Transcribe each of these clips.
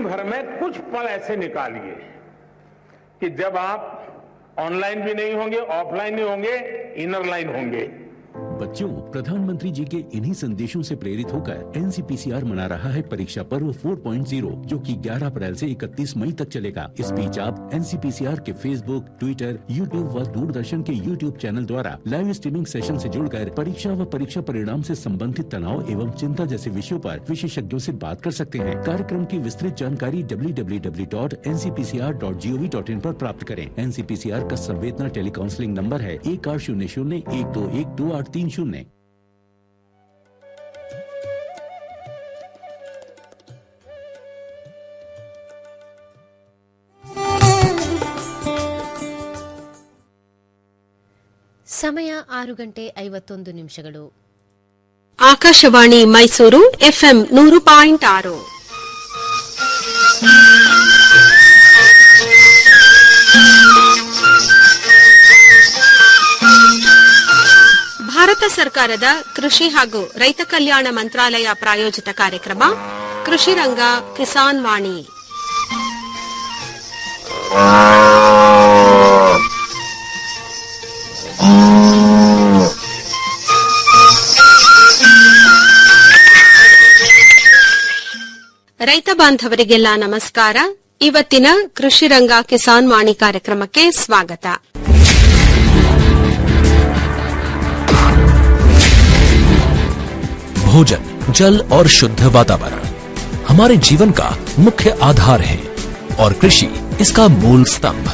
भर में कुछ पल ऐसे निकालिए कि जब आप ऑनलाइन भी नहीं होंगे ऑफलाइन नहीं होंगे इनर लाइन होंगे बच्चों प्रधानमंत्री जी के इन्हीं संदेशों से प्रेरित होकर एनसीपीसीआर मना रहा है परीक्षा पर्व 4.0 जो कि 11 अप्रैल से 31 मई तक चलेगा इस बीच आप एनसीपीसीआर के फेसबुक ट्विटर यूट्यूब व दूरदर्शन के यूट्यूब चैनल द्वारा लाइव स्ट्रीमिंग सेशन से जुड़कर परीक्षा व परीक्षा परिणाम से संबंधित तनाव एवं चिंता जैसे विषयों पर विशेषज्ञों से बात कर सकते हैं कार्यक्रम की विस्तृत जानकारी www.ncpcr.gov.in पर प्राप्त करें एनसीपीसीआर का संवेदना टेलीकाउंसलिंग नंबर है एक आठ शून्य शून्य एक दो एक दो आठ तीन शून्य ಸಮಯ ಆರು ಗಂಟೆ ಐವತ್ತೊಂದು ನಿಮಿಷಗಳು ಆಕಾಶವಾಣಿ ಮೈಸೂರು ಎಫ್ಎಂ ನೂರು ಪಾಯಿಂಟ್ ಆರು ಭಾರತ ಸರ್ಕಾರದ ಕೃಷಿ ಹಾಗೂ ರೈತ ಕಲ್ಯಾಣ ಮಂತ್ರಾಲಯ ಪ್ರಾಯೋಜಿತ ಕಾರ್ಯಕ್ರಮ ಕೃಷಿ ರಂಗ ಕಿಸಾನ್ ವಾಣಿ ರೈತ ಬಾಂಧವರಿಗೆಲ್ಲ ನಮಸ್ಕಾರ ಇವತ್ತಿನ ಕೃಷಿ ರಂಗ ಕಿಸಾನ್ ವಾಣಿ ಕಾರ್ಯಕ್ರಮಕ್ಕೆ ಸ್ವಾಗತ भोजन जल और शुद्ध वातावरण हमारे जीवन का मुख्य आधार है और कृषि इसका मूल स्तंभ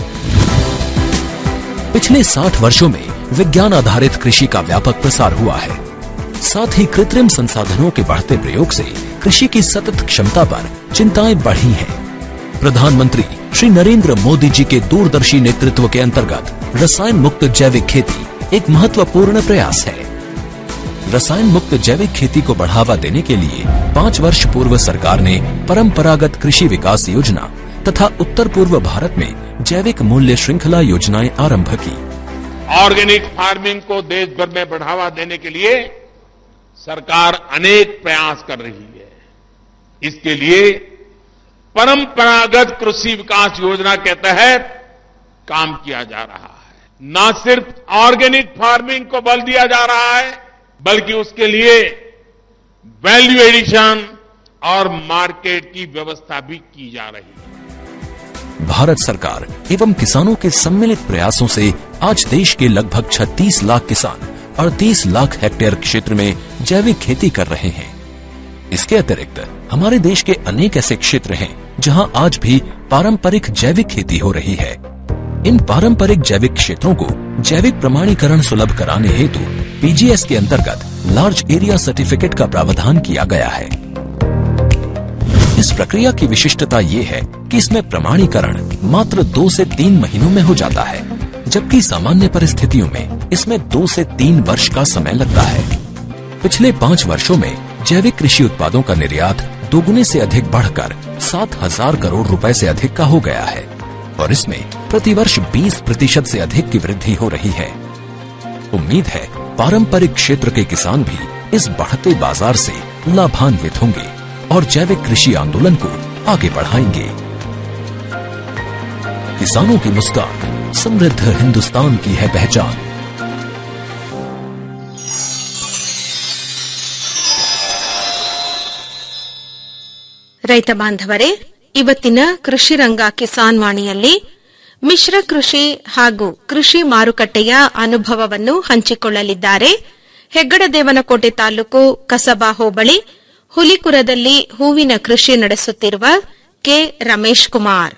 पिछले 60 वर्षों में विज्ञान आधारित कृषि का व्यापक प्रसार हुआ है साथ ही कृत्रिम संसाधनों के बढ़ते प्रयोग से कृषि की सतत क्षमता पर चिंताएं बढ़ी हैं। प्रधानमंत्री श्री नरेंद्र मोदी जी के दूरदर्शी नेतृत्व के अंतर्गत रसायन मुक्त जैविक खेती एक महत्वपूर्ण प्रयास है रसायन मुक्त जैविक खेती को बढ़ावा देने के लिए पाँच वर्ष पूर्व सरकार ने परंपरागत कृषि विकास योजना तथा उत्तर पूर्व भारत में जैविक मूल्य श्रृंखला योजनाएं आरंभ की ऑर्गेनिक फार्मिंग को देश भर में बढ़ावा देने के लिए सरकार अनेक प्रयास कर रही है इसके लिए परंपरागत कृषि विकास योजना के तहत काम किया जा रहा है न सिर्फ ऑर्गेनिक फार्मिंग को बल दिया जा रहा है बल्कि उसके लिए वैल्यू एडिशन और मार्केट की व्यवस्था भी की जा रही है भारत सरकार एवं किसानों के सम्मिलित प्रयासों से आज देश के लगभग 36 लाख किसान 38 लाख हेक्टेयर क्षेत्र में जैविक खेती कर रहे हैं इसके अतिरिक्त हमारे देश के अनेक ऐसे क्षेत्र हैं जहां आज भी पारंपरिक जैविक खेती हो रही है इन पारंपरिक जैविक क्षेत्रों को जैविक प्रमाणीकरण सुलभ कराने हेतु पीजीएस के अंतर्गत लार्ज एरिया सर्टिफिकेट का प्रावधान किया गया है इस प्रक्रिया की विशिष्टता ये है कि इसमें प्रमाणीकरण मात्र दो से तीन महीनों में हो जाता है जबकि सामान्य परिस्थितियों में इसमें दो से तीन वर्ष का समय लगता है पिछले पाँच वर्षों में जैविक कृषि उत्पादों का निर्यात दोगुने से अधिक बढ़कर सात हजार करोड़ रुपए से अधिक का हो गया है और इसमें प्रतिवर्ष 20 प्रतिशत से अधिक की वृद्धि हो रही है उम्मीद है पारंपरिक क्षेत्र के किसान भी इस बढ़ते बाजार से लाभान्वित होंगे और जैविक कृषि आंदोलन को आगे बढ़ाएंगे किसानों की मुस्कान समृद्ध हिंदुस्तान की है पहचान ರೈತ ಬಾಂಧವರೇ ಇವತ್ತಿನ ಕೃಷಿ ರಂಗ ಕಿಸಾನ್ ವಾಣಿಯಲ್ಲಿ ಮಿಶ್ರ ಕೃಷಿ ಹಾಗೂ ಕೃಷಿ ಮಾರುಕಟ್ಟೆಯ ಅನುಭವವನ್ನು ಹಂಚಿಕೊಳ್ಳಲಿದ್ದಾರೆ ಹೆಗ್ಗಡದೇವನಕೋಟೆ ತಾಲೂಕು ಕಸಬಾ ಹೋಬಳಿ ಹುಲಿಕುರದಲ್ಲಿ ಹೂವಿನ ಕೃಷಿ ನಡೆಸುತ್ತಿರುವ ಕೆ ರಮೇಶ್ ಕುಮಾರ್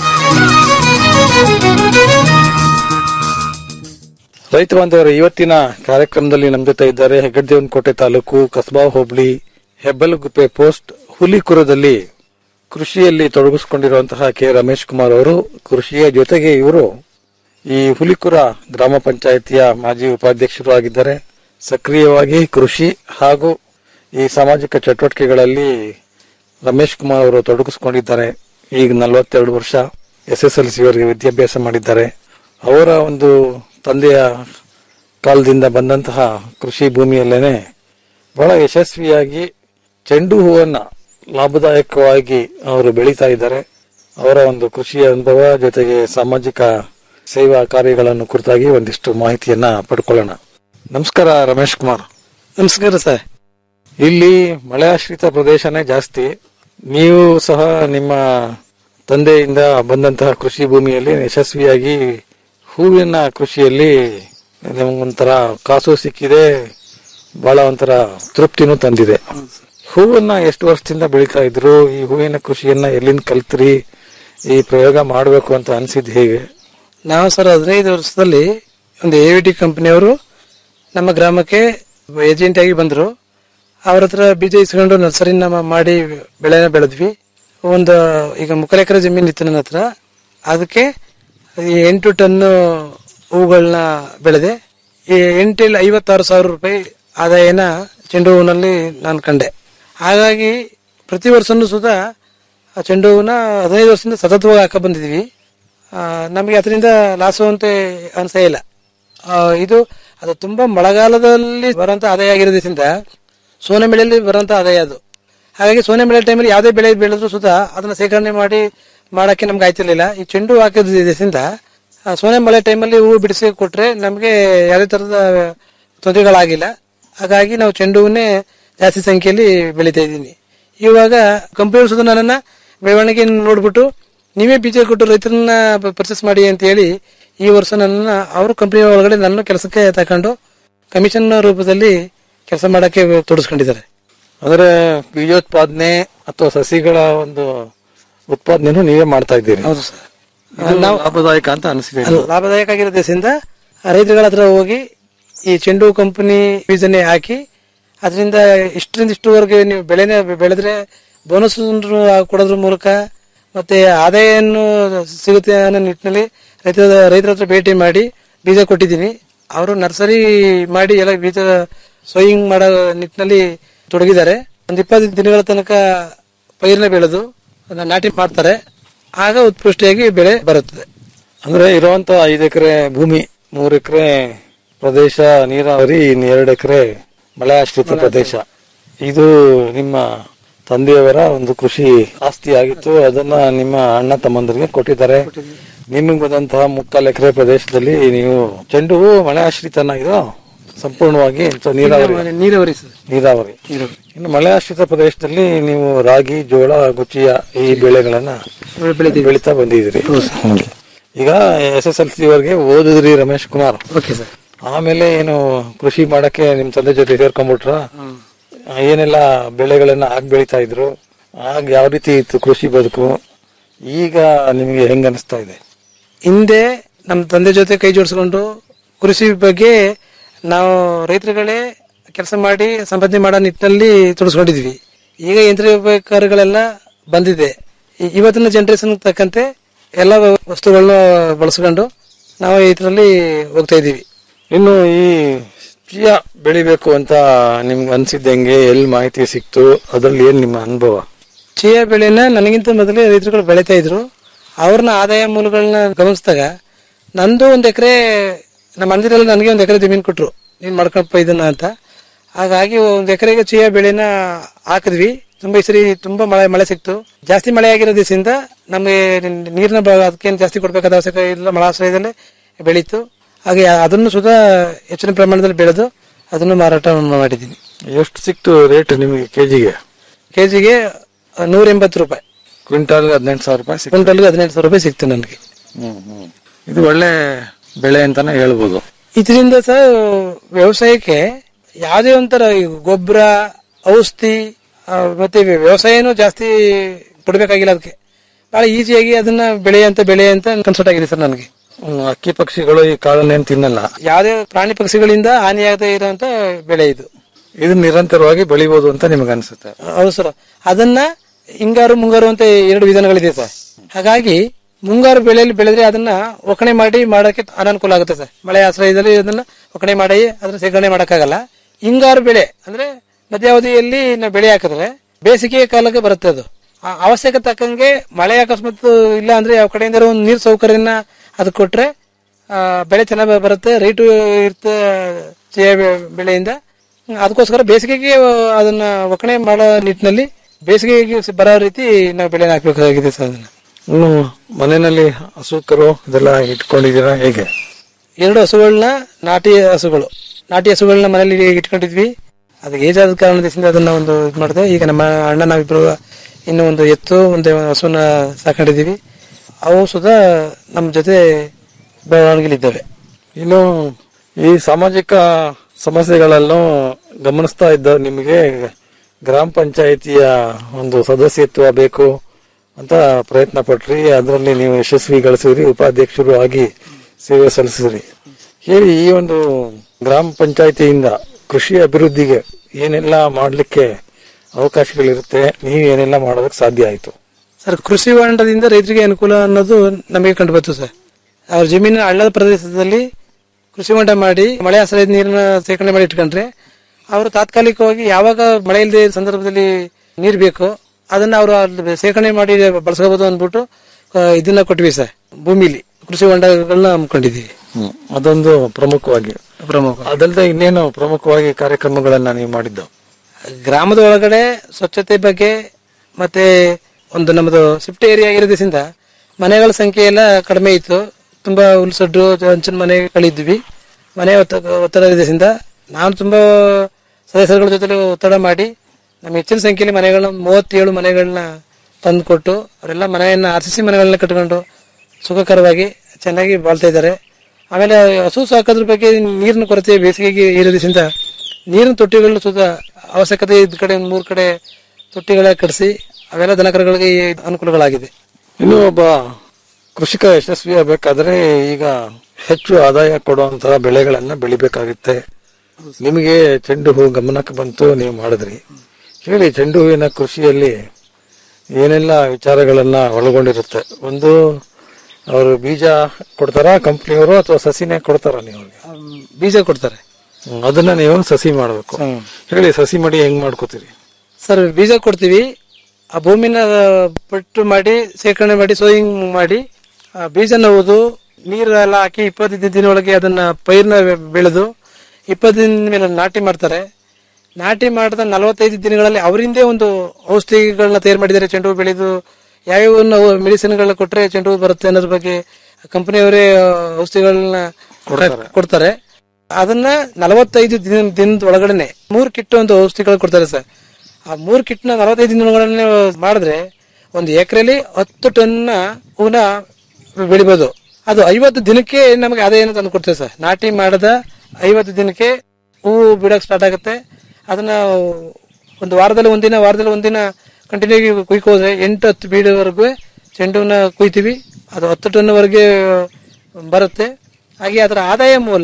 ರೈತ ಬಾಂಧವರ ಇವತ್ತಿನ ಕಾರ್ಯಕ್ರಮದಲ್ಲಿ ನಮ್ಮ ಜೊತೆ ಇದ್ದಾರೆ ಹೆಗ್ಗಡದೇವನಕೋಟೆ ತಾಲೂಕು ಕಸಬಾ ಹೋಬಳಿ ಹೆಬ್ಬಲಗುಪ್ಪೆ ಪೋಸ್ಟ್ ಹುಲಿಕುರದಲ್ಲಿ ಕೃಷಿಯಲ್ಲಿ ತೊಡಗಿಸಿಕೊಂಡಿರುವಂತಹ ಕೆ ರಮೇಶ್ ಕುಮಾರ್ ಅವರು ಕೃಷಿಯ ಜೊತೆಗೆ ಇವರು ಈ ಹುಲಿಕುರ ಗ್ರಾಮ ಪಂಚಾಯಿತಿಯ ಮಾಜಿ ಉಪಾಧ್ಯಕ್ಷರು ಆಗಿದ್ದಾರೆ ಸಕ್ರಿಯವಾಗಿ ಕೃಷಿ ಹಾಗೂ ಈ ಸಾಮಾಜಿಕ ಚಟುವಟಿಕೆಗಳಲ್ಲಿ ರಮೇಶ್ ಕುಮಾರ್ ಅವರು ತೊಡಗಿಸಿಕೊಂಡಿದ್ದಾರೆ ಈಗ ನಲವತ್ತೆರಡು ವರ್ಷ ಎಸ್ ಎಸ್ ಎಲ್ ಸಿ ಅವರಿಗೆ ವಿದ್ಯಾಭ್ಯಾಸ ಮಾಡಿದ್ದಾರೆ ಅವರ ಒಂದು ತಂದೆಯ ಕಾಲದಿಂದ ಬಂದಂತಹ ಕೃಷಿ ಭೂಮಿಯಲ್ಲೇನೆ ಬಹಳ ಯಶಸ್ವಿಯಾಗಿ ಚೆಂಡು ಹೂವನ್ನ ಲಾಭದಾಯಕವಾಗಿ ಅವರು ಬೆಳೀತಾ ಇದ್ದಾರೆ ಅವರ ಒಂದು ಕೃಷಿಯ ಅನುಭವ ಜೊತೆಗೆ ಸಾಮಾಜಿಕ ಸೇವಾ ಕಾರ್ಯಗಳನ್ನು ಕುರಿತಾಗಿ ಒಂದಿಷ್ಟು ಮಾಹಿತಿಯನ್ನ ಪಡ್ಕೊಳ್ಳೋಣ ನಮಸ್ಕಾರ ರಮೇಶ್ ಕುಮಾರ್ ನಮಸ್ಕಾರ ಸರ್ ಇಲ್ಲಿ ಮಳೆ ಆಶ್ರಿತ ಪ್ರದೇಶನೇ ಜಾಸ್ತಿ ನೀವು ಸಹ ನಿಮ್ಮ ತಂದೆಯಿಂದ ಬಂದಂತಹ ಕೃಷಿ ಭೂಮಿಯಲ್ಲಿ ಯಶಸ್ವಿಯಾಗಿ ಹೂವಿನ ಕೃಷಿಯಲ್ಲಿ ನಮಗೊಂಥರ ಕಾಸು ಸಿಕ್ಕಿದೆ ಬಹಳ ಒಂಥರ ತೃಪ್ತಿನೂ ತಂದಿದೆ ಹೂವನ್ನ ಎಷ್ಟು ವರ್ಷದಿಂದ ಬೆಳೀತಾ ಇದ್ರು ಈ ಹೂವಿನ ಕೃಷಿಯನ್ನ ಎಲ್ಲಿಂದ ಕಲ್ತ್ರಿ ಈ ಪ್ರಯೋಗ ಮಾಡಬೇಕು ಅಂತ ಅನ್ಸಿದ್ ಹೇಗೆ ನಾವು ಸರ್ ಹದಿನೈದು ವರ್ಷದಲ್ಲಿ ಒಂದು ಎ ವಿ ಟಿ ಕಂಪನಿಯವರು ನಮ್ಮ ಗ್ರಾಮಕ್ಕೆ ಏಜೆಂಟ್ ಆಗಿ ಬಂದರು ಅವ್ರ ಹತ್ರ ಬೀಜ ಇಸ್ಕೊಂಡು ನರ್ಸರಿನ ಮ- ಮಾಡಿ ಬೆಳೆನ ಬೆಳೆದ್ವಿ ಒಂದು ಈಗ ಮುಕ್ಕಾಲು ಎಕರೆ ಜಮೀನು ಇತ್ತು ನನ್ನ ಹತ್ರ ಅದಕ್ಕೆ ಈ ಎಂಟು ಟನ್ನು ಹೂಗಳನ್ನ ಬೆಳೆದೆ ಈ ಎಂಟಲ್ಲಿ ಐವತ್ತಾರು ಸಾವಿರ ರೂಪಾಯಿ ಆದಾಯನ ಚೆಂಡು ಹೂವಿನಲ್ಲಿ ನಾನು ಕಂಡೆ ಹಾಗಾಗಿ ಪ್ರತಿ ವರ್ಷನೂ ಸುಧಾ ಆ ಚೆಂಡು ಹೂವನ್ನ ಹದಿನೈದು ವರ್ಷದಿಂದ ಸತತವಾಗಿ ಹಾಕ ಬಂದಿದ್ದೀವಿ ಆ, ನಮಗೆ ಅದರಿಂದ ಲಾಸು ಅಂತ ಅನ್ಸೇ ಇಲ್ಲ ಆ, ಇದು ಅದು ತುಂಬಾ ಮಳೆಗಾಲದಲ್ಲಿ ಬರುವಂತ ಆದಾಯ ಆಗಿರೋದ್ರಿಂದ ಸೋನೆ ಬೆಳೆಯಲ್ಲಿ ಬರುವಂತ ಆದಾಯ ಅದು ಹಾಗಾಗಿ ಸೋನೆ ಬೆಳೆ ಟೈಮಲ್ಲಿ ಯಾವುದೇ ಬೆಳೆ ಬೆಳೆದ್ರು ಸುಧಾ ಅದನ್ನ ಸೇಕರಣೆ ಮಾಡಿ ಮಾಡಕ್ಕೆ ನಮ್ಗೆ ಆಯ್ತಿರ್ಲಿಲ್ಲ ಈ ಚೆಂಡು ಹಾಕಿದ್ರಿಂದ ಆ, ಸೋನೆ ಮಳೆ ಟೈಮಲ್ಲಿ ಹೂವು ಬಿಡಿಸಿ ಕೊಟ್ರೆ ನಮಗೆ ಯಾವುದೇ ತರದ ತೊಂದರೆಗಳಾಗಿಲ್ಲ ಹಾಗಾಗಿ ನಾವು ಚೆಂಡು ಹೂವನ್ನೇ ಜಾಸ್ತಿ ಸಂಖ್ಯೆಯಲ್ಲಿ ಬೆಳಿತಾ ಇದ್ದೀನಿ ಇವಾಗ ಕಂಪನಿಯವರು ಸುಧಾ ನನ್ನನ್ನ ಬೆಳವಣಿಗೆ ನೋಡ್ಬಿಟ್ಟು ನೀವೇ ಬೀಜ ಕೊಟ್ಟು ರೈತರನ್ನ ಪರ್ಚೇಸ್ ಮಾಡಿ ಅಂತ ಹೇಳಿ ಈ ವರ್ಷ ನನ್ನ ಅವರು ಕಂಪನಿ ಒಳಗಡೆ ನನ್ನ ಕೆಲಸಕ್ಕೆ ತಕೊಂಡು ಕಮಿಷನ್ ರೂಪದಲ್ಲಿ ಕೆಲಸ ಮಾಡಕ್ಕೆ ತೊಡಸ್ಕೊಂಡಿದ್ದಾರೆ ಅಂದ್ರೆ ಬೀಜೋತ್ಪಾದನೆ ಅಥವಾ ಸಸಿಗಳ ಒಂದು ಉತ್ಪಾದನೆನೂ ನೀವೇ ಮಾಡ್ತಾ ಇದ್ದೀರಿ ಹೌದು ಸರ್ ಇದು ಲಾಭದಾಯಕ ಅಂತ ಅನಿಸಿದೆ ಅದು ಲಾಭದಾಯಕ ಆಗಿರೋದ್ರಿಂದ ರೈತರುಗಳ ಹತ್ರ ಹೋಗಿ ಈ ಚೆಂಡು ಕಂಪನಿ ಬೀಜನೇ ಹಾಕಿ ಅದರಿಂದ ಇಷ್ಟರಿಂದ ಇಷ್ಟುವರೆಗೆ ನೀವು ಬೆಳೆನ ಬೆಳೆದ್ರೆ ಬೋನಸ್ ಕೊಡೋದ್ರ ಮೂಲಕ ಮತ್ತೆ ಆದಾಯವನ್ನು ಸಿಗುತ್ತೆ ಅನ್ನೋ ನಿಟ್ಟಿನಲ್ಲಿ ರೈತರ ರೈತರ ಹತ್ರ ಭೇಟಿ ಮಾಡಿ ಬೀಜ ಕೊಟ್ಟಿದ್ದೀನಿ ಅವರು ನರ್ಸರಿ ಮಾಡಿ ಎಲ್ಲ ಬೀಜ ಸೋಯಿಂಗ್ ಮಾಡೋ ನಿಟ್ಟಿನಲ್ಲಿ ತೊಡಗಿದ್ದಾರೆ ಒಂದು ಇಪ್ಪತ್ತು ದಿನಗಳ ತನಕ ಪೈರನ್ನ ಬೆಳೆದು ಅದನ್ನ ನಾಟಿ ಮಾಡ್ತಾರೆ ಆಗ ಉತ್ಕೃಷ್ಟಿಯಾಗಿ ಬೆಳೆ ಬರುತ್ತದೆ ಅಂದ್ರೆ ಇರುವಂತ ಐದು ಎಕರೆ ಭೂಮಿ ಮೂರು ಎಕರೆ ಪ್ರದೇಶ ನೀರಾವರಿ ಇನ್ನು ಎರಡು ಎಕರೆ ಮಳೆ ಆಶ್ರಿತ ಪ್ರದೇಶ ಇದು ನಿಮ್ಮ ತಂದೆಯವರ ಒಂದು ಕೃಷಿ ಆಸ್ತಿ ಆಗಿತ್ತು ಅದನ್ನ ನಿಮ್ಮ ಅಣ್ಣ ತಮ್ಮಂದರಿಗೆ ಕೊಟ್ಟಿದ್ದಾರೆ ನಿಮಗೆ ಬಂದಂತಹ ಮುಕ್ಕಾಲು ಎಕರೆ ಪ್ರದೇಶದಲ್ಲಿ ನೀವು ಚೆಂಡು ಹೂ ಮಳೆ ಆಶ್ರಿತನ ಇದು ಸಂಪೂರ್ಣವಾಗಿ ಅಥವಾ ನೀರಾವರಿ ನೀರಾವರಿ ಸರ್ ನೀರಾವರಿ ಇನ್ನು ಮಳೆ ಆಶ್ರಿತ ಪ್ರದೇಶದಲ್ಲಿ ನೀವು ರಾಗಿ ಜೋಳ ಗುಚ್ಚಿಯ ಈ ಬೆಳೆಗಳನ್ನ ಬೆಳೀತಾ ಬಂದಿದ್ದೀರಿ ಹ್ಮ್. ಈಗ ಎಸ್ ಎಸ್ ಎಲ್ ಸಿ ವರೆಗೆ ಓದಿದ್ರಿ ರಮೇಶ್ ಕುಮಾರ್ ಓಕೆ ಸರ್ ಆಮೇಲೆ ಏನು ಕೃಷಿ ಮಾಡಕ್ಕೆ ನಿಮ್ ತಂದೆ ಜೊತೆ ಸೇರ್ಕೊಂಡ್ಬಿಟ್ರ ಏನೆಲ್ಲ ಬೆಳೆಗಳನ್ನ ಆಗ ಬೆಳೀತಾ ಇದ್ರು ಆಗ ಯಾವ ರೀತಿ ಇತ್ತು ಕೃಷಿ ಬದುಕು ಈಗ ನಿಮಗೆ ಹೆಂಗ ಅನಿಸ್ತಾ ಇದೆ ಹಿಂದೆ ನಮ್ಮ ತಂದೆ ಜೊತೆ ಕೈ ಜೋಡಿಸ್ಕೊಂಡು ಕೃಷಿ ಬಗ್ಗೆ ನಾವು ರೈತರುಗಳೇ ಕೆಲಸ ಮಾಡಿ ಸಂಪಾದನೆ ಮಾಡೋ ನಿಟ್ಟಿನಲ್ಲಿ ತೊಡಸ್ಕೊಂಡಿದ್ವಿ ಈಗ ಯಂತ್ರೋಪಕರಣಗಳೆಲ್ಲ ಬಂದಿದೆ ಇ- ಇವತ್ತಿನ ಜನರೇಷನ್ ತಕ್ಕಂತೆ ಎಲ್ಲ ವಸ್ತುಗಳನ್ನ ಬಳಸ್ಕೊಂಡು ನಾವು ಇದರಲ್ಲಿ ಹೋಗ್ತಾ ಇದೀವಿ ಇನ್ನು ಈ ಚಿಯಾ ಬೆಳಿಬೇಕು ಅಂತ ನಿಮ್ಗೆ ಅನ್ಸಿದ್ದಂಗೆ ಎಲ್ಲಿ ಮಾಹಿತಿ ಸಿಕ್ತು ಅದ್ರಲ್ಲಿ ಏನ್ ನಿಮ್ಮ ಅನುಭವ ಚಿಯಾ ಬೆಳೆನ ನನಗಿಂತ ಮೊದಲೇ ರೈತರುಗಳು ಬೆಳೀತಾ ಇದ್ರು ಅವ್ರನ್ನ ಆದಾಯ ಮೂಲಗಳನ್ನ ಗಮನಿಸಿದಾಗ ನಂದು ಒಂದ್ ಎಕರೆ ನಮ್ಮ ಮಂದಿರಲ್ಲಿ ನನಗೆ ಒಂದ್ ಎಕರೆ ಜಮೀನು ಕೊಟ್ರು ನೀನ್ ಮಾಡ್ಕೊಳಪ್ಪ ಇದನ್ನ ಅಂತ ಹಾಗಾಗಿ ಒಂದ್ ಎಕರೆಗೆ ಚಿಯಾ ಬೆಳೆನ ಹಾಕಿದ್ವಿ ತುಂಬಾ ಈ ಸರಿ ತುಂಬಾ ಮಳೆ ಮಳೆ ಸಿಕ್ತು ಜಾಸ್ತಿ ಮಳೆ ಆಗಿರೋದ್ರಿಂದ ನಮಗೆ ನೀರಿನ ಬ- ಅದಕ್ಕೇನು ಜಾಸ್ತಿ ಕೊಡ್ಬೇಕಾದ ಅವಶ್ಯಕ ಇಲ್ಲ ಮಳಾಶ್ರಯದಲ್ಲೇ ಬೆಳೀತು ಹಾಗೆ ಅದನ್ನು ಸುಧಾ ಹೆಚ್ಚಿನ ಪ್ರಮಾಣದಲ್ಲಿ ಬೆಳೆದು ಅದನ್ನು ಮಾರಾಟ ಮಾಡಿದ್ದೀನಿ ಎಷ್ಟು ಸಿಕ್ತು ರೇಟ್ ನಿಮಗೆ ಕೆಜಿಗೆ ಕೆಜಿಗೆ ನೂರ ಎಂಬತ್ತು ರೂಪಾಯಿ ಕ್ವಿಂಟಾಲ್ ಹದಿನೆಂಟು ಸಾವಿರ ರೂಪಾಯಿ ಸಿಕ್ತು ಕ್ವಿಂಟಲ್ಗೆ ಹದಿನೆಂಟು ಸಾವಿರ ರೂಪಾಯಿ ಸಿಕ್ತು ನನಗೆ ಇದು ಒಳ್ಳೆ ಬೆಳೆ ಅಂತಾನೆ ಹೇಳ್ಬೋದು ಇದರಿಂದ ಸಹ ವ್ಯವಸಾಯಕ್ಕೆ ಯಾವುದೇ ಒಂಥರ ಗೊಬ್ಬರ ಔಷಧಿ ಆ, ಮತ್ತೆ ವ್ಯವಸಾಯನೂ ಜಾಸ್ತಿ ಕೊಡ್ಬೇಕಾಗಿಲ್ಲ ಅದಕ್ಕೆ ಬಹಳ ಈಸಿಯಾಗಿ ಅದನ್ನ ಬೆಳೆಯಂತ ಬೆಳೆ ಅಂತ ಕನ್ಸರ್ಟ್ ಆಗಿದೆ ಸರ್ ನನಗೆ ಹ್ಮ್, ಅಕ್ಕಿ ಪಕ್ಷಿಗಳು ಈ ಕಾಳನ್ನೇನು ತಿನ್ನಲ್ಲ ಯಾವುದೇ ಪ್ರಾಣಿ ಪಕ್ಷಿಗಳಿಂದ ಹಾನಿಯಾಗದೇ ಇರುವಂತ ಬೆಳೆ ಇದು ಇದು ನಿರಂತರವಾಗಿ ಬೆಳಿಬೋದು ಅಂತ ನಿಮ್ಗೆ ಅನ್ಸುತ್ತೆ ಹೌದು ಸರ್ ಅದನ್ನ ಹಿಂಗಾರು ಮುಂಗಾರು ಅಂತ ಎರಡು ವಿಧಾನಗಳಿದೆ ಸರ್ ಹಾಗಾಗಿ ಮುಂಗಾರು ಬೆಳೆಯಲ್ಲಿ ಬೆಳೆದ್ರೆ ಅದನ್ನ ಒಕ್ಕಣೆ ಮಾಡಿ ಮಾಡಕ್ಕೆ ಅನಾನುಕೂಲ ಆಗುತ್ತೆ ಸರ್ ಮಳೆ ಆಶ್ರಯದಲ್ಲಿ ಅದನ್ನ ಒಕ್ಕಣೆ ಮಾಡಿ ಅದನ್ನ ಶೇಖರಣೆ ಮಾಡಕ್ಕಾಗಲ್ಲ ಹಿಂಗಾರು ಬೆಳೆ ಅಂದ್ರೆ ಮಧ್ಯಾವಧಿಯಲ್ಲಿ ನಾವು ಬೆಳೆ ಹಾಕಿದ್ರೆ ಬೇಸಿಗೆ ಕಾಲಕ್ಕೆ ಬರುತ್ತೆ ಅದು ಆ ಅವಶ್ಯಕತೆ ತಕ್ಕಂಗೆ ಮಳೆ ಅಕಸ್ಮಾತ್ ಇಲ್ಲ ಅಂದ್ರೆ ಯಾವ ಕಡೆಯಿಂದ ಒಂದು ನೀರು ಸೌಕರ್ಯನ ಅದಕ್ಕೆ ಕೊಟ್ರೆ ಆ, ಬೆಳೆ ಚೆನ್ನಾಗಿ ಬರುತ್ತೆ ರೈಟು ಇರುತ್ತೆ ಚಿಯಾ ಬೆ- ಬೆಳೆಯಿಂದ ಅದಕ್ಕೋಸ್ಕರ ಬೇಸಿಗೆಗೆ ಅದನ್ನ ಒಕ್ಕಣೆ ಮಾಡೋ ನಿಟ್ಟಿನಲ್ಲಿ ಬೇಸಿಗೆಗೆ ಸ- ಬರೋ ರೀತಿ ನಾವು ಬೆಳೆ ಹಾಕ್ಬೇಕಾಗಿದೆ ಸರ್ ಅದನ್ನ ಇನ್ನು ಮನೆಯಲ್ಲಿ ಹಸು ಕರು ಇದೆಲ್ಲ ಇಟ್ಕೊಂಡಿದ್ದೀರಾ ಹೇಗೆ ಎರಡು ಹಸುಗಳನ್ನ ನಾಟಿ ಹಸುಗಳು ನಾಟಿ ಹಸುಗಳನ್ನ ಮನೇಲಿ ಇಟ್ಕೊಂಡಿದ್ವಿ ಅದು ಏಜ್ ಆದ ಕಾರಣದಿಂದ ಅದನ್ನ ಒಂದು ಇದು ಮಾಡಿದೆ ಈಗ ನಮ್ಮ ಅಣ್ಣ ನಾವಿಬ್ರು ಇನ್ನು ಒಂದು ಎತ್ತು ಒಂದು ಹಸುನ ಸಾಕೊಂಡಿದೀವಿ ಅವು ಸುಧಾ ನಮ್ಮ ಜೊತೆ ಬೆಳವಣಿಗೆಲಿದ್ದಾವೆ ಇನ್ನು ಈ ಸಾಮಾಜಿಕ ಸಮಸ್ಯೆಗಳಲ್ಲೂ ಗಮನಿಸ್ತಾ ಇದ್ದ ನಿಮಗೆ ಗ್ರಾಮ ಪಂಚಾಯಿತಿಯ ಒಂದು ಸದಸ್ಯತ್ವ ಬೇಕು ಅಂತ ಪ್ರಯತ್ನ ಪಟ್ರಿ ಅದರಲ್ಲಿ ನೀವು ಯಶಸ್ವಿ ಗಳಿಸಿದ್ರಿ ಉಪಾಧ್ಯಕ್ಷರು ಆಗಿ ಸೇವೆ ಸಲ್ಲಿಸಿದ್ರಿ ಹೇಳಿ ಈ ಒಂದು ಗ್ರಾಮ ಪಂಚಾಯಿತಿಯಿಂದ ಕೃಷಿ ಅಭಿವೃದ್ಧಿಗೆ ಏನೆಲ್ಲ ಮಾಡಲಿಕ್ಕೆ ಅವಕಾಶಗಳಿರುತ್ತೆ ನೀವು ಏನೆಲ್ಲ ಮಾಡೋದಕ್ಕೆ ಸಾಧ್ಯ ಆಯಿತು ಸರ್ ಕೃಷಿ ಹೊಂಡದಿಂದ ರೈತರಿಗೆ ಅನುಕೂಲ ಅನ್ನೋದು ನಮಗೆ ಕಂಡು ಬಂತು ಸರ್ ಅವ್ರ ಜಮೀನಿನ ಹಳ್ಳದ ಪ್ರದೇಶದಲ್ಲಿ ಕೃಷಿ ಹೊಂಡ ಮಾಡಿ ಮಳೆ ಆಶ್ರಯದ ನೀರನ್ನ ಸೇಕರಣೆ ಮಾಡಿ ಇಟ್ಕೊಂಡ್ರೆ ಅವರು ತಾತ್ಕಾಲಿಕವಾಗಿ ಯಾವಾಗ ಮಳೆ ಇಲ್ಲದೆ ಸಂದರ್ಭದಲ್ಲಿ ನೀರು ಬೇಕು ಅದನ್ನ ಅವರು ಅಲ್ಲಿ ಸೇಕರಣೆ ಮಾಡಿ ಬಳಸ್ಕೋಬಹುದು ಅಂದ್ಬಿಟ್ಟು ಆ, ಇದನ್ನ ಕೊಟ್ವಿ ಸರ್ ಭೂಮಿಲಿ ಕೃಷಿ ಹೊಂಡಗಳನ್ನ ಹಮ್ಮಿಕೊಂಡಿದೀವಿ ಅದೊಂದು ಪ್ರಮುಖವಾಗಿ ಪ್ರಮುಖ ಅದಲ್ಲದೆ ಇನ್ನೇನು ಪ್ರಮುಖವಾಗಿ ಕಾರ್ಯಕ್ರಮಗಳನ್ನ ನೀವು ಮಾಡಿದ್ದು ಗ್ರಾಮದ ಒಳಗಡೆ ಸ್ವಚ್ಛತೆ ಬಗ್ಗೆ ಮತ್ತೆ ಒಂದು ನಮ್ಮದು ಶಿಫ್ಟ್ ಏರಿಯಾ ಇರೋದ್ರಿಂದ ಮನೆಗಳ ಸಂಖ್ಯೆ ಎಲ್ಲ ಕಡಿಮೆ ಇತ್ತು ತುಂಬಾ ಹುಲ್ಸಡ್ಡು ಹಂಚಿನ ಮನೆಗಳಿದ್ವಿ ಮನೆ ಒತ್ತ- ಒತ್ತಡ ಇರೋದ್ರಿಂದ ನಾನು ತುಂಬಾ ಸದಸ್ಯರುಗಳ ಜೊತೆ ಒತ್ತಡ ಮಾಡಿ ನಮ್ಮ ಹೆಚ್ಚಿನ ಸಂಖ್ಯೆಯಲ್ಲಿ ಮನೆಗಳನ್ನ ಮೂವತ್ತೇಳು ಮನೆಗಳನ್ನ ತಂದು ಕೊಟ್ಟು ಅವರೆಲ್ಲ ಮನೆಯನ್ನ ಆರ್ ಸಿ ಸಿ ಮನೆಗಳನ್ನ ಕಟ್ಕೊಂಡು ಸುಖಕರವಾಗಿ ಚೆನ್ನಾಗಿ ಬಾಳ್ತಾ ಇದ್ದಾರೆ ಆಮೇಲೆ ಹಸು ಸಾಕೋದ್ರ ಬಗ್ಗೆ ನೀರಿನ ಕೊರತೆ ಬೇಸಿಗೆಗೆ ಇರೋದ್ರಿಂದ ನೀರಿನ ತೊಟ್ಟಿಗಳು ಸುತ್ತ ಅವಶ್ಯಕತೆ ಇದ್ದ ಕಡೆ ಒಂದ್ ಮೂರ್ ಕಡೆ ತೊಟ್ಟಿಗಳ ಕಟ್ಟಿಸಿ ಅವೆಲ್ಲ ದನಕರುಗಳಿಗೆ ಈ ಅನುಕೂಲಗಳಾಗಿದೆ ಇನ್ನು ಒಬ್ಬ ಕೃಷಿಕ ಯಶಸ್ವಿ ಆಗಬೇಕಾದ್ರೆ ಈಗ ಹೆಚ್ಚು ಆದಾಯ ಕೊಡುವಂತಹ ಬೆಳೆಗಳನ್ನ ಬೆಳಿಬೇಕಾಗುತ್ತೆ ನಿಮಗೆ ಚೆಂಡು ಹೂ ಗಮನಕ್ಕೆ ಬಂತು ನೀವು ಮಾಡಿದ್ರಿ ಹೇಳಿ ಚೆಂಡು ಹೂವಿನ ಕೃಷಿಯಲ್ಲಿ ಏನೆಲ್ಲ ವಿಚಾರಗಳನ್ನ ಒಳಗೊಂಡಿರುತ್ತೆ ಒಂದು ಅವರು ಬೀಜ ಕೊಡ್ತಾರಾ ಕಂಪ್ನಿಯವರು ಅಥವಾ ಸಸಿನೇ ಕೊಡ್ತಾರ ನೀವು ಅವ್ರಿಗೆ? ಬೀಜ ಕೊಡ್ತಾರೆ ಹ್ಮ್, ಅದನ್ನ ನೀವು ಸಸಿ ಮಾಡಬೇಕು ಹೇಳಿ ಸಸಿ ಮಾಡಿ ಹೆಂಗ್ ಮಾಡ್ಕೋತೀರಿ ಸರ್ ಬೀಜ ಕೊಡ್ತೀವಿ ಆ ಭೂಮಿನ ಪಟ್ಟು ಮಾಡಿ ಸೇಕರಣೆ ಮಾಡಿ ಸೋಯಿಂಗ್ ಮಾಡಿ ಆ ಬೀಜನ ಊದು ನೀರೆಲ್ಲ ಹಾಕಿ ಇಪ್ಪತ್ತೈದು ದಿನ ಒಳಗೆ ಅದನ್ನ ಪೈರ್ನ ಬೆಳೆದು ಇಪ್ಪತ್ತು ದಿನದ ಮೇಲೆ ನಾಟಿ ಮಾಡ್ತಾರೆ ನಾಟಿ ಮಾಡಿದ ನಲವತ್ತೈದು ದಿನಗಳಲ್ಲಿ ಅವರಿಂದೇ ಒಂದು ಔಷಧಿಗಳನ್ನ ತಯಾರು ಮಾಡಿದ್ದಾರೆ ಚೆಂಡು ಹೂ ಬೆಳೆದು ಯಾವ್ಯಾವ ಮೆಡಿಸಿನ್ಗಳನ್ನ ಕೊಟ್ರೆ ಚೆಂಡು ಹೂ ಬರುತ್ತೆ ಅನ್ನೋದ್ರ ಬಗ್ಗೆ ಕಂಪನಿಯವರೇ ಔಷಧಿಗಳನ್ನ ಕೊಡ್ತಾರೆ ಅದನ್ನ ನಲವತ್ತೈದು ದಿನ ದಿನದ ಒಳಗಡೆನೆ ಮೂರ್ ಕಿಟ್ ಒಂದು ಔಷಧಿಗಳು ಕೊಡ್ತಾರೆ ಸರ್ ಆ ಮೂರ್ ಕಿಟ್ನ ನಲವತ್ತೈದು ದಿನ ಒಳಗಡೆ ಮಾಡಿದ್ರೆ ಒಂದು ಎಕರೆಲಿ ಹತ್ತು ಟನ್ ಹೂನ ಬೆಳಿಬೋದು ಅದು ಐವತ್ತು ದಿನಕ್ಕೆ ನಮಗೆ ಆದಾಯನ ತಂದು ಕೊಡ್ತೇವೆ ಸರ್ ನಾಟಿ ಮಾಡದ ಐವತ್ತು ದಿನಕ್ಕೆ ಹೂವು ಬಿಡಕ್ ಸ್ಟಾರ್ಟ್ ಆಗುತ್ತೆ ಅದನ್ನ ಒಂದು ವಾರದಲ್ಲಿ ಒಂದಿನ ವಾರದಲ್ಲಿ ಒಂದಿನ ಕಂಟಿನ್ಯೂ ಕುಯ್ಕೋದ್ರೆ ಎಂಟು ಹತ್ತು ಬೀಡವರೆಗೂ ಚೆಂಡುವನ್ನ ಕುಯ್ತೀವಿ ಅದು ಹತ್ತು ಟನ್ವರೆಗೆ ಬರುತ್ತೆ ಹಾಗೆ ಅದರ ಆದಾಯ ಮೂಲ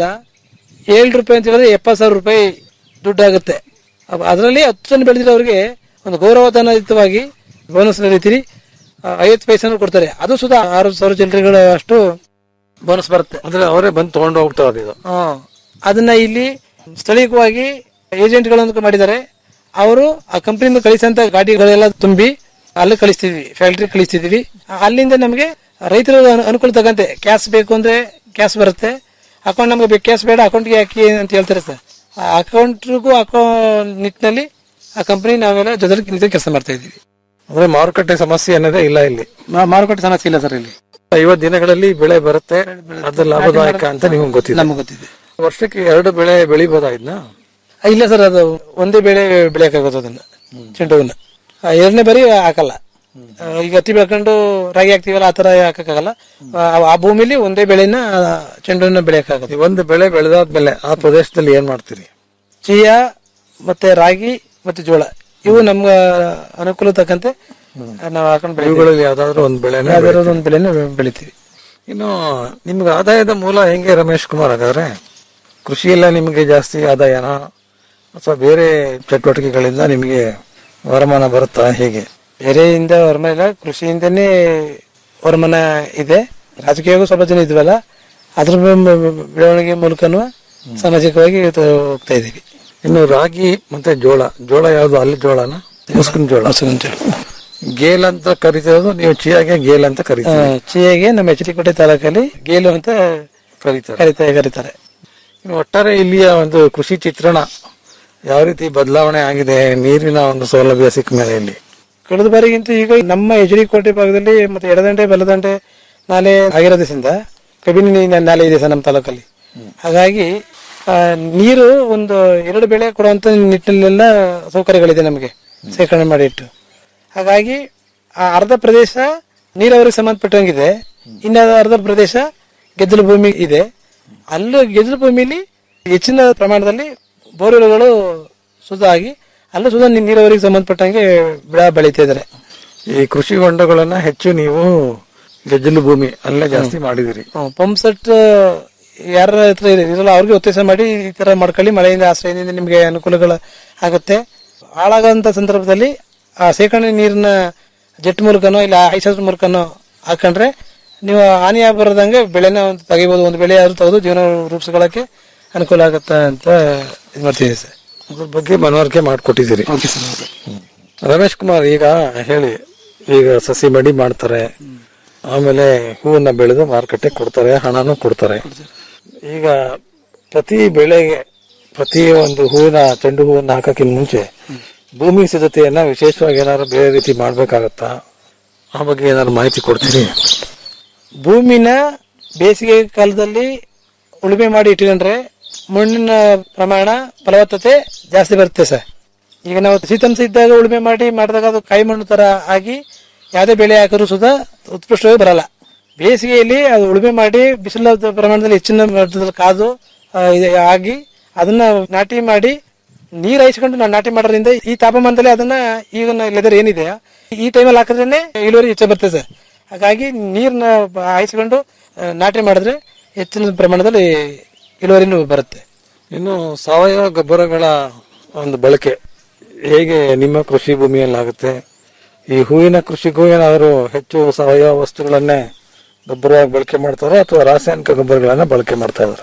ಏಳು ರೂಪಾಯಿ ಅಂತ ಹೇಳಿದ್ರೆ ಎಪ್ಪತ್ತು ಸಾವಿರ ರೂಪಾಯಿ ದುಡ್ಡಾಗುತ್ತೆ ಅದರಲ್ಲಿ ಹತ್ತು ಟನ್ ಬೆಳೆದಿರೋರಿಗೆ ಒಂದು ಗೌರವಧನಯುತವಾಗಿ ಬೋನಸ್ ರೀತಿ ಐವತ್ತು ಪೈಸೆನೂ ಕೊಡ್ತಾರೆ ಅದು ಸುಧಾ ಆರು ಸಾವಿರ ಜನರುಗಳ ಅಷ್ಟು ಬೋನಸ್ ಬರುತ್ತೆ ಅಂದ್ರೆ ಅವರೇ ಬಂದು ತಗೊಂಡು ಹೋಗ್ತಾರೆ ಇದು ಆ, ಅದನ್ನ ಇಲ್ಲಿ ಸ್ಥಳೀಯವಾಗಿ ಏಜೆಂಟ್ಗಳನ್ನು ಮಾಡಿದ್ದಾರೆ ಅವರು ಆ ಕಂಪನಿಯಿಂದ ಕಳಿಸಂತ ಗಾಡಿಗಳೆಲ್ಲ ತುಂಬಿ ಅಲ್ಲಿ ಕಳಿಸ್ತಿದ್ವಿ ಫ್ಯಾಕ್ಟ್ರಿ ಕಳಿಸ್ತಿದ್ವಿ ಅಲ್ಲಿಂದ ನಮಗೆ ರೈತರ ಅನು- ಅನುಕೂಲ ತಗಂತೆ ಕ್ಯಾಶ್ ಬೇಕು ಅಂದ್ರೆ ಕ್ಯಾಶ್ ಬರುತ್ತೆ ಅಕೌಂಟ್ ನಮಗೆ ಕ್ಯಾಶ್ ಬೇಡ ಅಕೌಂಟ್ಗೆ ಹಾಕಿ ಅಂತ ಹೇಳ್ತಾರೆ ಸರ್ ಆ ಅಕೌಂಟ್ರಿಗೂ ಹಾಕೋ ನಿಟ್ಟಿನಲ್ಲಿ ಆ ಕಂಪನಿ ನಾವೆಲ್ಲ ಜೊತೆ ನಿಂತು ಕೆಲಸ ಮಾಡ್ತಾ ಇದೀವಿ ಅಂದ್ರೆ ಮಾರುಕಟ್ಟೆ ಸಮಸ್ಯೆ ಅನ್ನೋದೇ ಇಲ್ಲ ಇಲ್ಲಿ ಮಾ- ಮಾರುಕಟ್ಟೆ ಸಮಸ್ಯೆ ಇಲ್ಲ ಸರ್ ಇಲ್ಲಿ ಐವತ್ತು ದಿನಗಳಲ್ಲಿ ಬೆಳೆ ಬರುತ್ತೆ ಅದು ಲಾಭದಾಯಕ ಅಂತ ನಿಮ್ಗೆ ಗೊತ್ತಿದೆ ನಮಗೆ ಗೊತ್ತಿದೆ ವರ್ಷಕ್ಕೆ ಎರಡು ಬೆಳೆ ಬೆಳಿಬೋದಾ ಇದನ್ನ ಆ, ಇಲ್ಲ ಸರ್ ಅದು ಒಂದೇ ಬೆಳೆ ಬೆಳೆಯಕ್ಕಾಗೋದು ಅದನ್ನ ಚೆಂಡು ಹೂವನ್ನ ಆ, ಎರಡನೇ ಬಾರಿ ಹಾಕಲ್ಲ ಆ, ಈಗ ಹತ್ತಿ ಬೆಳ್ಕೊಂಡು ರಾಗಿ ಹಾಕ್ತಿವಲ್ಲ ಆ ತರ ಹಾಕಕ್ಕಾಗಲ್ಲ ಆ, ಆ ಭೂಮಿಲಿ ಒಂದೇ ಬೆಳೆನ ಆ, ಚೆಂಡು ಹೂವನ್ನ ಬೆಳೆಯಕ್ಕಾಗೋದು ಈ ಒಂದು ಬೆಳೆ ಬೆಳೆದಾದ್ಮೇಲೆ ಆ ಪ್ರದೇಶದಲ್ಲಿ ಏನ್ ಮಾಡ್ತೀರಿ ಚೀಯಾ ಮತ್ತೆ ರಾಗಿ ಮತ್ತೆ ಜೋಳ ಇವು ನಮ್ಮ ಅನುಕೂಲ ತಕ್ಕಂತೆ ನಾವು ಹಾಕೊಂಡು ಬೆಳಿತೀವಿ ಇವುಗಳಲ್ಲಿ ಯಾವ್ದಾದ್ರು ಒಂದು ಬೆಳೆನ ಯಾವ್ದಾದ್ರು ಒಂದು ಬೆಳೆನ ಬೆಳಿತೀವಿ ಇನ್ನು ನಿಮ್ಗೆ ಆದಾಯದ ಮೂಲ ಹೆಂಗೆ ರಮೇಶ್ ಕುಮಾರ್ ಹಾಗಾದ್ರೆ ಕೃಷಿಯಲ್ಲ ನಿಮಗೆ ಜಾಸ್ತಿ ಆದಾಯನ ಅಥವಾ ಬೇರೆ ಚಟುವಟಿಕೆಗಳಿಂದ ನಿಮಗೆ ವರಮಾನ ಬರುತ್ತಾ ಹೇಗೆ ಬೇರೆಯಿಂದ ವರಮಾನ ಇಲ್ಲ ಕೃಷಿಯಿಂದನೇ ವರಮಾನ ಇದೆ ರಾಜಕೀಯಕ್ಕೂ ಸ್ವಲ್ಪ ಜನ ಇದ್ವಲ್ಲ ಅದ್ರ ಬೆ- ಬೆ- ಬೆಳವಣಿಗೆ ಮೂಲಕನೂ ಸಾಮಾಜಿಕವಾಗಿ ಇವತ್ತು ಹೋಗ್ತಾ ಇದೀವಿ ಇನ್ನು ರಾಗಿ ಮತ್ತೆ ಜೋಳ ಜೋಳ ಯಾವ್ದು ಅಲ್ಲಿ ಜೋಳನ ಮುಸ್ಕಿನ ಜೋಳ ಗೇಲ್ ಅಂತ ಕರಿತಿರೋದು ನೀವು ಚಿಯಾಗೆ ಗೇಲ್ ಅಂತ ಆ, ಕರಿತೀರಿ ಚಿಯಾಗೆ ನಮ್ಮ ಎಚ್ ಡಿ ಕೋಟೆ ತಾಲೂಕಲ್ಲಿ ಗೇಲು ಅಂತ ಕರೀತಾರೆ ಕರಿತಾ ಕರೀತಾರೆ ಇನ್ನು ಒಟ್ಟಾರೆ ಇಲ್ಲಿಯ ಒಂದು ಕೃಷಿ ಚಿತ್ರಣ ಯಾವ ರೀತಿ ಬದಲಾವಣೆ ಆಗಿದೆ ನೀರಿನ ಒಂದು ಸೌಲಭ್ಯ ಸಿಕ್ಕ ಮೇಲೆ ಇಲ್ಲಿ ಕಳೆದ ಬಾರಿಗಿಂತ ಈಗ ನಮ್ಮ ಎಚ್ ಡಿ ಕೋಟೆ ಭಾಗದಲ್ಲಿ ಮತ್ತೆ ಎಡದಂಡೆ ಬಲದಂಡೆ ನಾಲೆ ಆಗಿರೋದ್ರಿಂದ ಕಬಿನಿ ನೀ- ನಾಲೆ ಇದೆ ಸರ್ ನಮ್ಮ ತಾಲೂಕಲ್ಲಿ ಹಾಗಾಗಿ ಆ, ನೀರು ಒಂದು ಎರಡು ಬೆಳೆ ಕೊಡುವಂತ ನಿಟ್ಟಿನಲ್ಲೆಲ್ಲ ಸೌಕರ್ಯಗಳಿದೆ ನಮಗೆ ಶೇಖರಣೆ ಮಾಡಿ ಇಟ್ಟು ಹಾಗಾಗಿ ಆ ಅರ್ಧ ಪ್ರದೇಶ ನೀರಾವರಿಗೆ ಸಂಬಂಧಪಟ್ಟಂಗಿದೆ ಇನ್ನು ಅರ್ಧ ಪ್ರದೇಶ ಗೆದ್ದಲು ಭೂಮಿ ಇದೆ ಅಲ್ಲೂ ಗೆದ್ದಲು ಭೂಮಿಲಿ ಹೆಚ್ಚಿನ ಪ್ರಮಾಣದಲ್ಲಿ ಬೋರ್ವೆಲ್ಗಳು ಸುಧ ಆಗಿ ಅಲ್ಲೂ ಸುಧಾ ನೀ- ನೀರಾವರಿಗೆ ಸಂಬಂಧಪಟ್ಟಂಗೆ ಬೆಳೆ ಬೆಳೀತಾ ಇದ್ದಾರೆ ಈ ಕೃಷಿ ಹೊಂಡಗಳನ್ನ ಹೆಚ್ಚು ನೀವು ಗೆಜ್ಜಲು ಭೂಮಿ ಅಲ್ಲೇ ಜಾಸ್ತಿ ಮಾಡಿದಿರಿ ಪಂಪ್ ಸೆಟ್ ಯಾರ ಹತ್ರ ಇದೆ- ಇರಲ್ಲ ಅವ್ರಿಗೆ ಒತ್ತಾಯ ಮಾಡಿ ಈ ತರ ಮಾಡ್ಕೊಳ್ಳಿ ಮಳೆಯಿಂದ ಆಶ್ರಯದಿಂದ ನಿಮಗೆ ಅನುಕೂಲಗಳ ಆಗುತ್ತೆ ಹಾಳಾಗಂತ ಸಂದರ್ಭದಲ್ಲಿ ಆ ಶೇಖರಣೆ ನೀರಿನ ಜೆಟ್ ಮೂಲಕನೋ ಇಲ್ಲ ಐಸಸ್ ಮೂಲಕನೋ ಹಾಕೊಂಡ್ರೆ ನೀವು ಹಾನಿ ಬರದಂಗೆ ಬೆಳೆನ ಒಂದು ತೆಗಿಬೋದು ಒಂದು ಬೆಳೆ ಆದ್ರೂ ತೆಗೆದು ಜೀವನ ರೂಪಿಸ್ಕೊಳ್ಳಕ್ಕೆ ಅನುಕೂಲ ಆಗುತ್ತೆ ಅಂತ ಇದು ಮಾಡ್ತಿದ್ದೀವಿ ಸರ್ ಅದ್ರ ಬಗ್ಗೆ ಮನವರಿಕೆ ಮಾಡಿಕೊಟ್ಟಿದ್ದೀರಿ ಓಕೆ ಸರ್ ರಮೇಶ್ ಕುಮಾರ್ ಈಗ ಹೇಳಿ ಈಗ ಸಸಿ ಮಡಿ ಮಾಡ್ತಾರೆ ಆಮೇಲೆ ಹೂವನ್ನ ಬೆಳೆದು ಮಾರುಕಟ್ಟೆ ಕೊಡ್ತಾರೆ ಹಣನೂ ಕೊಡ್ತಾರೆ ಈಗ ಪ್ರತಿ ಬೆಳೆಗೆ ಪ್ರತಿ ಒಂದು ಹೂವಿನ ಚೆಂಡು ಹೂವನ್ನ ಹಾಕಕ್ಕಿಂತ ಮುಂಚೆ ಭೂಮಿ ಸಿದ್ಧತೆಯನ್ನ ವಿಶೇಷವಾಗಿ ಏನಾದ್ರು ಬೇರೆ ರೀತಿ ಮಾಡ್ಬೇಕಾಗತ್ತಾ ಆ ಬಗ್ಗೆ ಏನಾದ್ರು ಮಾಹಿತಿ ಕೊಡ್ತೀರಿ ಭೂಮಿನ ಬೇಸಿಗೆ ಕಾಲದಲ್ಲಿ ಉಳುಮೆ ಮಾಡಿ ಇಟ್ಕೊಂಡ್ರೆ ಮಣ್ಣಿನ ಪ್ರಮಾಣ ಫಲವತ್ತತೆ ಜಾಸ್ತಿ ಬರುತ್ತೆ ಸರ್ ಈಗ ನಾವು ಶೀತಾಂಶ ಇದ್ದಾಗ ಉಳುಮೆ ಮಾಡಿ ಮಾಡಿದಾಗ ಅದು ಕಾಯಿ ಮಣ್ಣು ತರ ಆಗಿ ಯಾವುದೇ ಬೆಳೆ ಹಾಕಿದ್ರು ಸುಧಾ ಉತ್ಕೃಷ್ಟವಾಗಿ ಬರಲ್ಲ ಬೇಸಿಗೆಯಲ್ಲಿ ಅದು ಉಳುಮೆ ಮಾಡಿ ಬಿಸಿಲ ಪ್ರಮಾಣದಲ್ಲಿ ಹೆಚ್ಚಿನ ಮಟ್ಟದಲ್ಲಿ ಕಾದು ಆ, ಇದು ಆಗಿ ಅದನ್ನ ನಾಟಿ ಮಾಡಿ ನೀರ್ ಹಾಯಿಸ್ಕೊಂಡು ನಾವು ನಾಟಿ ಮಾಡೋದ್ರಿಂದ ಈ ತಾಪಮಾನದಲ್ಲಿ ಅದನ್ನ ಈಗ ಲೆದರ್ ಏನಿದೆ ಈ ಟೈಮಲ್ಲಿ ಹಾಕಿದ್ರೇನೆ ಇಳುವರಿ ಹೆಚ್ಚು ಬರ್ತದೆ ಸರ್ ಹಾಗಾಗಿ ನೀರ್ನ ಹಾಯಿಸ್ಕೊಂಡು ಆ, ನಾಟಿ ಮಾಡಿದ್ರೆ ಹೆಚ್ಚಿನ ಪ್ರಮಾಣದಲ್ಲಿ ಇಳುವರಿನೂ ಬರುತ್ತೆ ಇನ್ನು ಸಾವಯವ ಗೊಬ್ಬರಗಳ ಒಂದು ಬಳಕೆ ಹೇಗೆ ನಿಮ್ಮ ಕೃಷಿ ಭೂಮಿಯಲ್ಲಿ ಆಗುತ್ತೆ ಈ ಹೂವಿನ ಕೃಷಿಗೂ ಏನಾದರೂ ಹೆಚ್ಚು ಸಾವಯವ ವಸ್ತುಗಳನ್ನೇ ಗೊಬ್ಬರವಾಗಿ ಬಳಕೆ ಮಾಡ್ತಾರೋ ಅಥವಾ ರಾಸಾಯನಿಕ ಗೊಬ್ಬರಗಳನ್ನ ಬಳಕೆ ಮಾಡ್ತಾ ಇದಾರ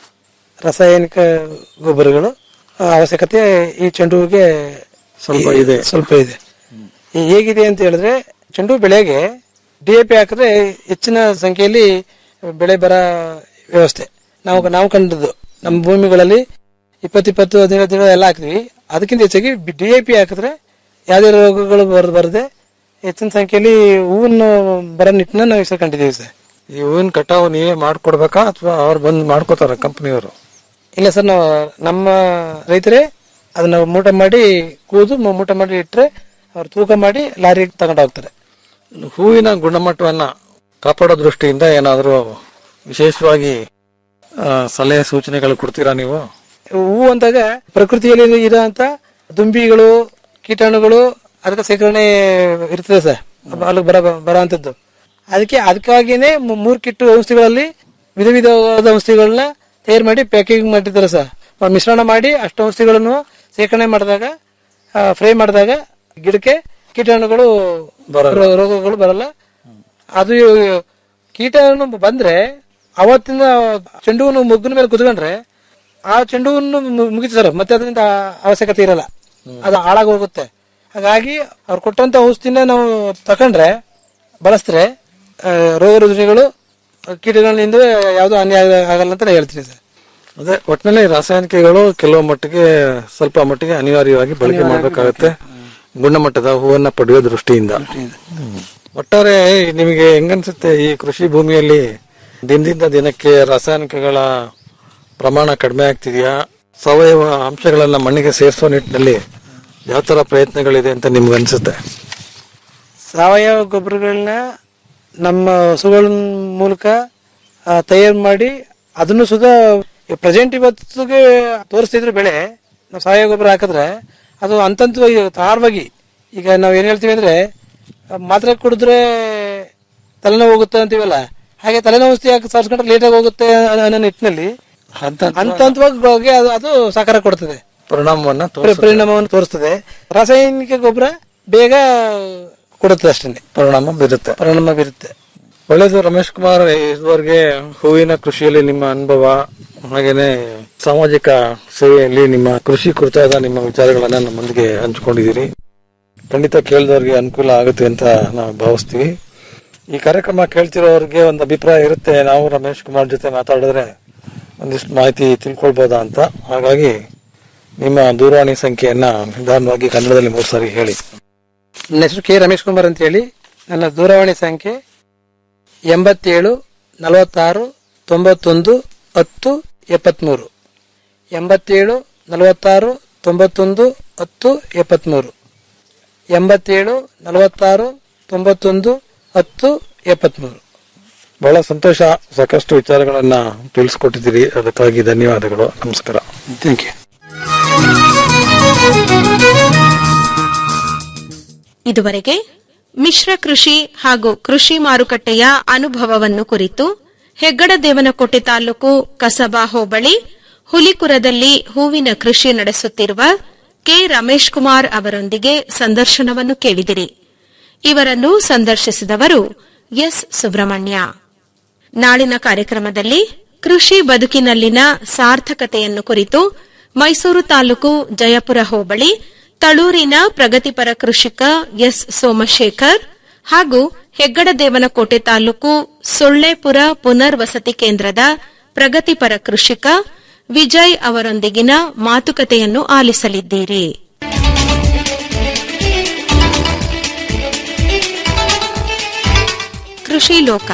ರಾಸಾಯನಿಕ ಗೊಬ್ಬರಗಳು ಆ, ಅವಶ್ಯಕತೆ ಈ ಚೆಂಡು ಹೂವಿಗೆ ಸ್ವಲ್ಪ ಇದೆ. ಸ್ವಲ್ಪ ಇದೆ ಈ ಹೇಗಿದೆ ಅಂತ ಹೇಳಿದ್ರೆ ಚೆಂಡು ಹೂ ಬೆಳೆಗೆ ಡಿ ಎ ಪಿ ಹಾಕಿದ್ರೆ ಹೆಚ್ಚಿನ ಸಂಖ್ಯೆಯಲ್ಲಿ ಬೆಳೆ ಬರ ವ್ಯವಸ್ಥೆ ನಾವು ನಾವು ಕಂಡದ್ದು ನಮ್ಮ ಭೂಮಿಗಳಲ್ಲಿ ಇಪ್ಪತ್ತಿಪ್ಪತ್ತು ಹದಿನೈದು ಹದಿನೇಳು ಎಲ್ಲ ಹಾಕ್ತಿವಿ ಅದಕ್ಕಿಂತ ಹೆಚ್ಚಾಗಿ ಡಿ ಎ ಪಿ ಹಾಕಿದ್ರೆ ಯಾವುದೇ ರೋಗಗಳು ಬರ ಬರದೆ ಹೆಚ್ಚಿನ ಸಂಖ್ಯೆಯಲ್ಲಿ ಹೂವನ್ನು ಬರೋ ನಿಟ್ಟಿನ ನಾವು ಇಸ್ಕೊಂಡಿದ್ದೀವಿ ಸರ್ ಈ ಹೂವಿನ ಕಟಾವು ನೀವೇ ಮಾಡ್ಕೊಡ್ಬೇಕಾ ಅಥವಾ ಅವ್ರು ಬಂದು ಮಾಡ್ಕೋತಾರ ಕಂಪನಿಯವರು ಇಲ್ಲ ಸರ್ ನಾವು ನಮ್ಮ ರೈತರೇ ಅದನ್ನ ಮೂಟ ಮಾಡಿ ಕೂದು ಮು- ಮೂಟ ಮಾಡಿ ಇಟ್ಟರೆ ಅವ್ರು ತೂಕ ಮಾಡಿ ಲಾರಿಗೆ ತಗೊಂಡು ಹೋಗ್ತಾರೆ ಹೂವಿನ ಗುಣಮಟ್ಟವನ್ನ ಕಾಪಾಡೋ ದೃಷ್ಟಿಯಿಂದ ಏನಾದರೂ ವಿಶೇಷವಾಗಿ ಆ, ಸಲಹೆ ಸೂಚನೆಗಳು ಕೊಡ್ತೀರಾ ನೀವು ಹೂವು ಅಂದಾಗ ಪ್ರಕೃತಿಯಲ್ಲಿ ಇರೋಂತ ದುಂಬಿಗಳು ಕೀಟಾಣುಗಳು ಅದಕ್ಕೆ ಸೇಕರಣೆ ಇರ್ತದೆ ಸರ್ ಅಲ್ಲಿ ಬರ ಬರೋಂಥದ್ದು ಅದಕ್ಕೆ ಅದಕ್ಕಾಗಿನೇ ಮು- ಮೂರ್ ಕಿಟ್ಟು ಔಷಧಿಗಳಲ್ಲಿ ವಿಧ ವಿಧವಾದ ಔಷಧಿಗಳನ್ನ ತಯಾರು ಮಾಡಿ ಪ್ಯಾಕಿಂಗ್ ಮಾಡಿರ್ತಾರೆ ಸರ್ ಆ ಮಿಶ್ರಣ ಮಾಡಿ ಅಷ್ಟು ಔಷಧಿಗಳನ್ನು ಸೇಕರಣೆ ಮಾಡಿದಾಗ ಫ್ರೈ ಮಾಡಿದಾಗ ಗಿಡಕ್ಕೆ ಕೀಟಾಣುಗಳು ರೋ- ರೋಗಗಳು ಬರಲ್ಲ ಅದು ಕೀಟಾಣು ಬಂದ್ರೆ ಅವತ್ತಿನ ಚೆಂಡು ಹೂವನ್ನು ಮುಗ್ಗಿನ ಮೇಲೆ ಕುತ್ಕೊಂಡ್ರೆ ಆ ಚೆಂಡು ಹೂವನ್ನು ಮು- ಮುಗೀತು ಸರ್ ಮತ್ತೆ ಅದರಿಂದ ಅವಶ್ಯಕತೆ ಇರಲ್ಲ ಅದು ಹಾಳಾಗಿ ಹೋಗುತ್ತೆ ಹಾಗಾಗಿ ಅವ್ರು ಕೊಟ್ಟಂತ ಔಷಧಿನ ನಾವು ತಕೊಂಡ್ರೆ ಬಳಸಿದ್ರೆ ಆ, ರೋಗ ರುಜಿನಗಳು ಕೀಟಗಳಿಂದ ಯಾವುದು ಹಾನಿ ಆಗ- ಆಗಲ್ಲ ಅಂತ ನಾನು ಹೇಳ್ತೀನಿ ಸರ್ ಅದೇ ಒಟ್ಟಿನಲ್ಲಿ ರಾಸಾಯನಿಕಗಳು ಕೆಲವು ಮಟ್ಟಿಗೆ ಸ್ವಲ್ಪ ಮಟ್ಟಿಗೆ ಅನಿವಾರ್ಯವಾಗಿ ಬಳಕೆ ಮಾಡಬೇಕಾಗತ್ತೆ ಗುಣಮಟ್ಟದ ಹೂವನ್ನ ಪಡೆಯೋ ದೃಷ್ಟಿಯಿಂದ ಹ್ಮ್. ಒಟ್ಟಾರೆ ನಿಮಗೆ ಹೆಂಗನ್ಸುತ್ತೆ ಈ ಕೃಷಿ ಭೂಮಿಯಲ್ಲಿ ದಿನದಿಂದ ದಿನಕ್ಕೆ ರಾಸಾಯನಿಕಗಳ ಪ್ರಮಾಣ ಕಡಿಮೆ ಆಗ್ತಿದೆಯಾ ಸಾವಯವ ಅಂಶಗಳನ್ನ ಮಣ್ಣಿಗೆ ಸೇರಿಸೋ ನಿಟ್ಟಿನಲ್ಲಿ ಯಾವ ತರ ಪ್ರಯತ್ನಗಳಿದೆ ಅಂತ ನಿಮ್ಗೆ ಅನ್ಸುತ್ತೆ ಸಾವಯವ ಗೊಬ್ಬರಗಳನ್ನ ನಮ್ಮ ಹಸುಗಳ ಮೂಲಕ ತಯಾರು ಮಾಡಿ ಅದನ್ನು ಸುಧಾ ಪ್ರೆಸೆಂಟ್ ಇವತ್ತಿಗೆ ತೋರಿಸ್ತಿದ್ರೆ ಬೆಳೆ ನಾವು ಸಾವಯವ ಗೊಬ್ಬರ ಹಾಕಿದ್ರೆ ಅದು ಹಂತವಾಗಿ ತಾರವಾಗಿ ಈಗ ನಾವ್ ಏನ್ ಹೇಳ್ತೀವಿ ಅಂದ್ರೆ ಆ, ಮಾತ್ರೆ ಕುಡಿದ್ರೆ ತಲೆನೋವು ಹೋಗುತ್ತೆ ಅಂತೀವಲ್ಲ ಹಾಗೆ ತಲೆನೋವು ಔಷಧಿ ಹಾಕಿ ಸಾರಿಸ್ಕೊಂಡ್ರೆ ಲೇಟಾಗಿ ಹೋಗುತ್ತೆ ಅನ್ನೋ ಅನ್ನೋ ನಿಟ್ಟಿನಲ್ಲಿ ಹಂತ ಹಂತ ಹಂತವಾಗಿ ಹೋಗಿ ಅದು ಅದು ಸಹಕಾರ ಕೊಡ್ತದೆ ಪರಿಣಾಮವನ್ನ ಪರಿ- ತೋರಿಸುತ್ತೆ. ಪರಿಣಾಮವನ್ನು ತೋರಿಸ್ತದೆ ರಾಸಾಯನಿಕ ಗೊಬ್ಬರ ಬೇಗ ಕೊಡುತ್ತೆ ಅಷ್ಟೇ ಪರಿಣಾಮ ಬೀರುತ್ತೆ ಪರಿಣಾಮ ಬೀರುತ್ತೆ ಒಳ್ಳೇದು ರಮೇಶ್ ಕುಮಾರ್ ಇದುವರೆಗೆ ಹೂವಿನ ಕೃಷಿಯಲ್ಲಿ ನಿಮ್ಮ ಅನುಭವ ಹಾಗೇನೆ ಸಾಮಾಜಿಕ ಸೇವೆಯಲ್ಲಿ ನಿಮ್ಮ ಕೃಷಿ ಕುರಿತಾದ ನಿಮ್ಮ ವಿಚಾರಗಳನ್ನ ನಮ್ಮೊಂದಿಗೆ ಹಂಚಿಕೊಂಡಿದ್ದೀರಿ ಖಂಡಿತ ಕೇಳಿದವ್ರಿಗೆ ಅನುಕೂಲ ಆಗುತ್ತೆ ಅಂತ ನಾವು ಭಾವಿಸ್ತೀವಿ ಈ ಕಾರ್ಯಕ್ರಮ ಕೇಳ್ತಿರೋರಿಗೆ ಒಂದು ಅಭಿಪ್ರಾಯ ಇರುತ್ತೆ ನಾವು ರಮೇಶ್ ಕುಮಾರ್ ಜೊತೆ ಮಾತಾಡಿದ್ರೆ ಒಂದಿಷ್ಟು ಮಾಹಿತಿ ತಿಳ್ಕೊಳ್ಬೋದಾ ಅಂತ ಹಾಗಾಗಿ ನಿಮ್ಮ ದೂರವಾಣಿ ಸಂಖ್ಯೆಯನ್ನ ನಿಧಾನವಾಗಿ ಕನ್ನಡದಲ್ಲಿ ಮೂರು ಸಾರಿ ಹೇಳಿ ನನ್ನ ಹೆಸರು ಕೆ ರಮೇಶ್ ಕುಮಾರ್ ಅಂತ ಹೇಳಿ ನನ್ನ ದೂರವಾಣಿ ಸಂಖ್ಯೆ ಎಂಬತ್ತೇಳು ನಲವತ್ತಾರು ತೊಂಬತ್ತೊಂದು ಹತ್ತು ಎಪ್ಪತ್ಮೂರು ಎಂಬತ್ತೇಳು ನಲವತ್ತಾರು ತೊಂಬತ್ತೊಂದು ಹತ್ತು ಎಪ್ಪತ್ಮೂರು ಎಂಬತ್ತೇಳು ನಲವತ್ತಾರು ತೊಂಬತ್ತೊಂದು ಹತ್ತು ಎಪ್ಪತ್ಮೂರು ಬಹಳ ಸಂತೋಷ ಸಾಕಷ್ಟು ವಿಚಾರಗಳನ್ನ ತಿಳಿಸ್ಕೊಟ್ಟಿದ್ದೀರಿ ಅದಕ್ಕಾಗಿ ಧನ್ಯವಾದಗಳು ನಮಸ್ಕಾರ ಥ್ಯಾಂಕ್ ಯು ಇದುವರೆಗೆ ಮಿಶ್ರ ಕೃಷಿ ಹಾಗೂ ಕೃಷಿ ಮಾರುಕಟ್ಟೆಯ ಅನುಭವವನ್ನು ಕುರಿತು ಹೆಗ್ಗಡದೇವನಕೋಟೆ ತಾಲೂಕು ಕಸಬಾ ಹೋಬಳಿ ಹುಲಿಕುರದಲ್ಲಿ ಹೂವಿನ ಕೃಷಿ ನಡೆಸುತ್ತಿರುವ ಕೆ ರಮೇಶ್ ಕುಮಾರ್ ಅವರೊಂದಿಗೆ ಸಂದರ್ಶನವನ್ನು ಕೇಳಿದಿರಿ ಇವರನ್ನು ಸಂದರ್ಶಿಸಿದವರು ಎಸ್ ಸುಬ್ರಹ್ಮಣ್ಯ ನಾಳಿನ ಕಾರ್ಯಕ್ರಮದಲ್ಲಿ ಕೃಷಿ ಬದುಕಿನಲ್ಲಿನ ಸಾರ್ಥಕತೆಯನ್ನು ಕುರಿತು ಮೈಸೂರು ತಾಲೂಕು ಜಯಪುರ ಹೋಬಳಿ ತಳೂರಿನ ಪ್ರಗತಿಪರ ಕೃಷಿಕ ಎಸ್ ಸೋಮಶೇಖರ್ ಹಾಗೂ ಹೆಗ್ಗಡದೇವನಕೋಟೆ ತಾಲೂಕು ಸೊಳ್ಳೆಪುರ ಪುನರ್ವಸತಿ ಕೇಂದ್ರದ ಪ್ರಗತಿಪರ ಕೃಷಿಕ ವಿಜಯ್ ಅವರೊಂದಿಗಿನ ಮಾತುಕತೆಯನ್ನು ಆಲಿಸಲಿದ್ದೀರಿ ಕೃಷಿ ಲೋಕ